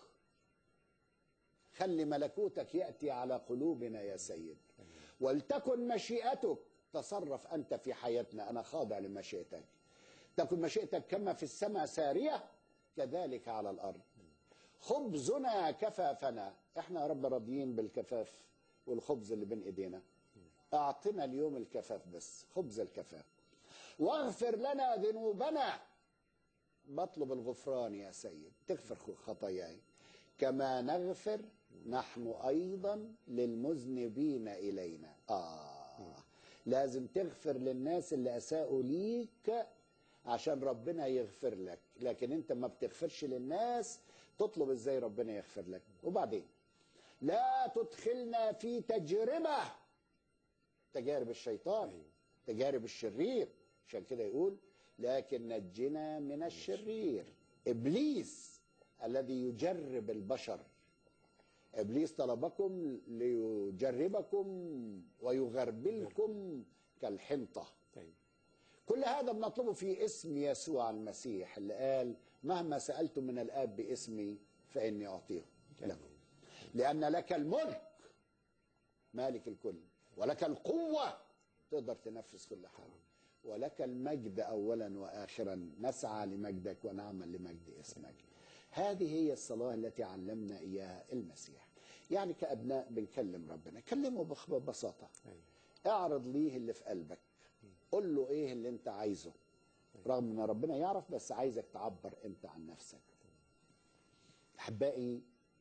خلي ملكوتك ياتي على قلوبنا يا سيد ولتكن مشيئتك تصرف انت في حياتنا انا خاضع لمشيئتك تكن مشيئتك كما في السماء ساريه كذلك على الارض خبزنا كفافنا احنا يا رب راضيين بالكفاف والخبز اللي بين ايدينا اعطنا اليوم الكفاف بس خبز الكفاف واغفر لنا ذنوبنا بطلب الغفران يا سيد تغفر خطاياي كما نغفر نحن ايضا للمذنبين الينا اه لازم تغفر للناس اللي اساءوا ليك عشان ربنا يغفر لك لكن انت ما بتغفرش للناس تطلب ازاي ربنا يغفر لك وبعدين لا تدخلنا في تجربة تجارب الشيطان تجارب الشرير عشان كده يقول لكن نجنا من الشرير إبليس الذي يجرب البشر إبليس طلبكم ليجربكم ويغربلكم كالحنطة طيب كل هذا بنطلبه في اسم يسوع المسيح اللي قال مهما سألتم من الآب باسمي فإني أعطيه لكم لأن لك الملك مالك الكل ولك القوة تقدر تنفذ كل حاجة ولك المجد أولا وآخرا نسعى لمجدك ونعمل لمجد اسمك هذه هي الصلاة التي علمنا إياها المسيح يعني كأبناء بنكلم ربنا كلمه بخ- ببساطة أيوة. اعرض ليه اللي في قلبك قول له ايه اللي انت عايزه رغم ان ربنا يعرف بس عايزك تعبر انت عن نفسك احبائي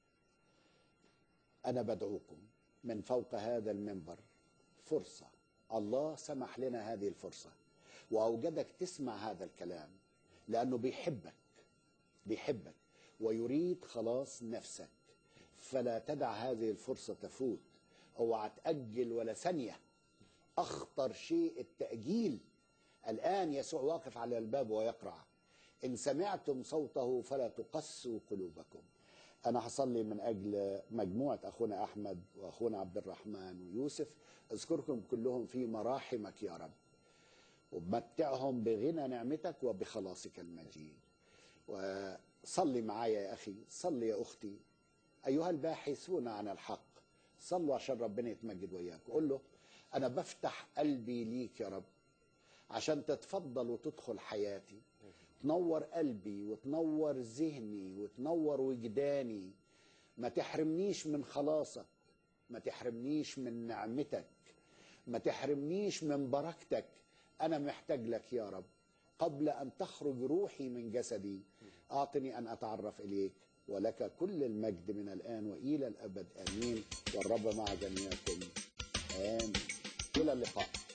انا بدعوكم من فوق هذا المنبر فرصه الله سمح لنا هذه الفرصه واوجدك تسمع هذا الكلام لانه بيحبك بيحبك ويريد خلاص نفسك فلا تدع هذه الفرصه تفوت اوعى تاجل ولا ثانيه اخطر شيء التاجيل الان يسوع واقف على الباب ويقرع ان سمعتم صوته فلا تقسوا قلوبكم انا هصلي من اجل مجموعه اخونا احمد واخونا عبد الرحمن ويوسف اذكركم كلهم في مراحمك يا رب ومتعهم بغنى نعمتك وبخلاصك المجيد وصلي معايا يا اخي صلي يا اختي ايها الباحثون عن الحق صلوا عشان ربنا يتمجد وياك قول له انا بفتح قلبي ليك يا رب عشان تتفضل وتدخل حياتي تنور قلبي وتنور ذهني وتنور وجداني ما تحرمنيش من خلاصك ما تحرمنيش من نعمتك ما تحرمنيش من بركتك انا محتاج لك يا رب قبل ان تخرج روحي من جسدي اعطني ان اتعرف اليك ولك كل المجد من الان والى الابد امين والرب مع جميعكم امين الى اللقاء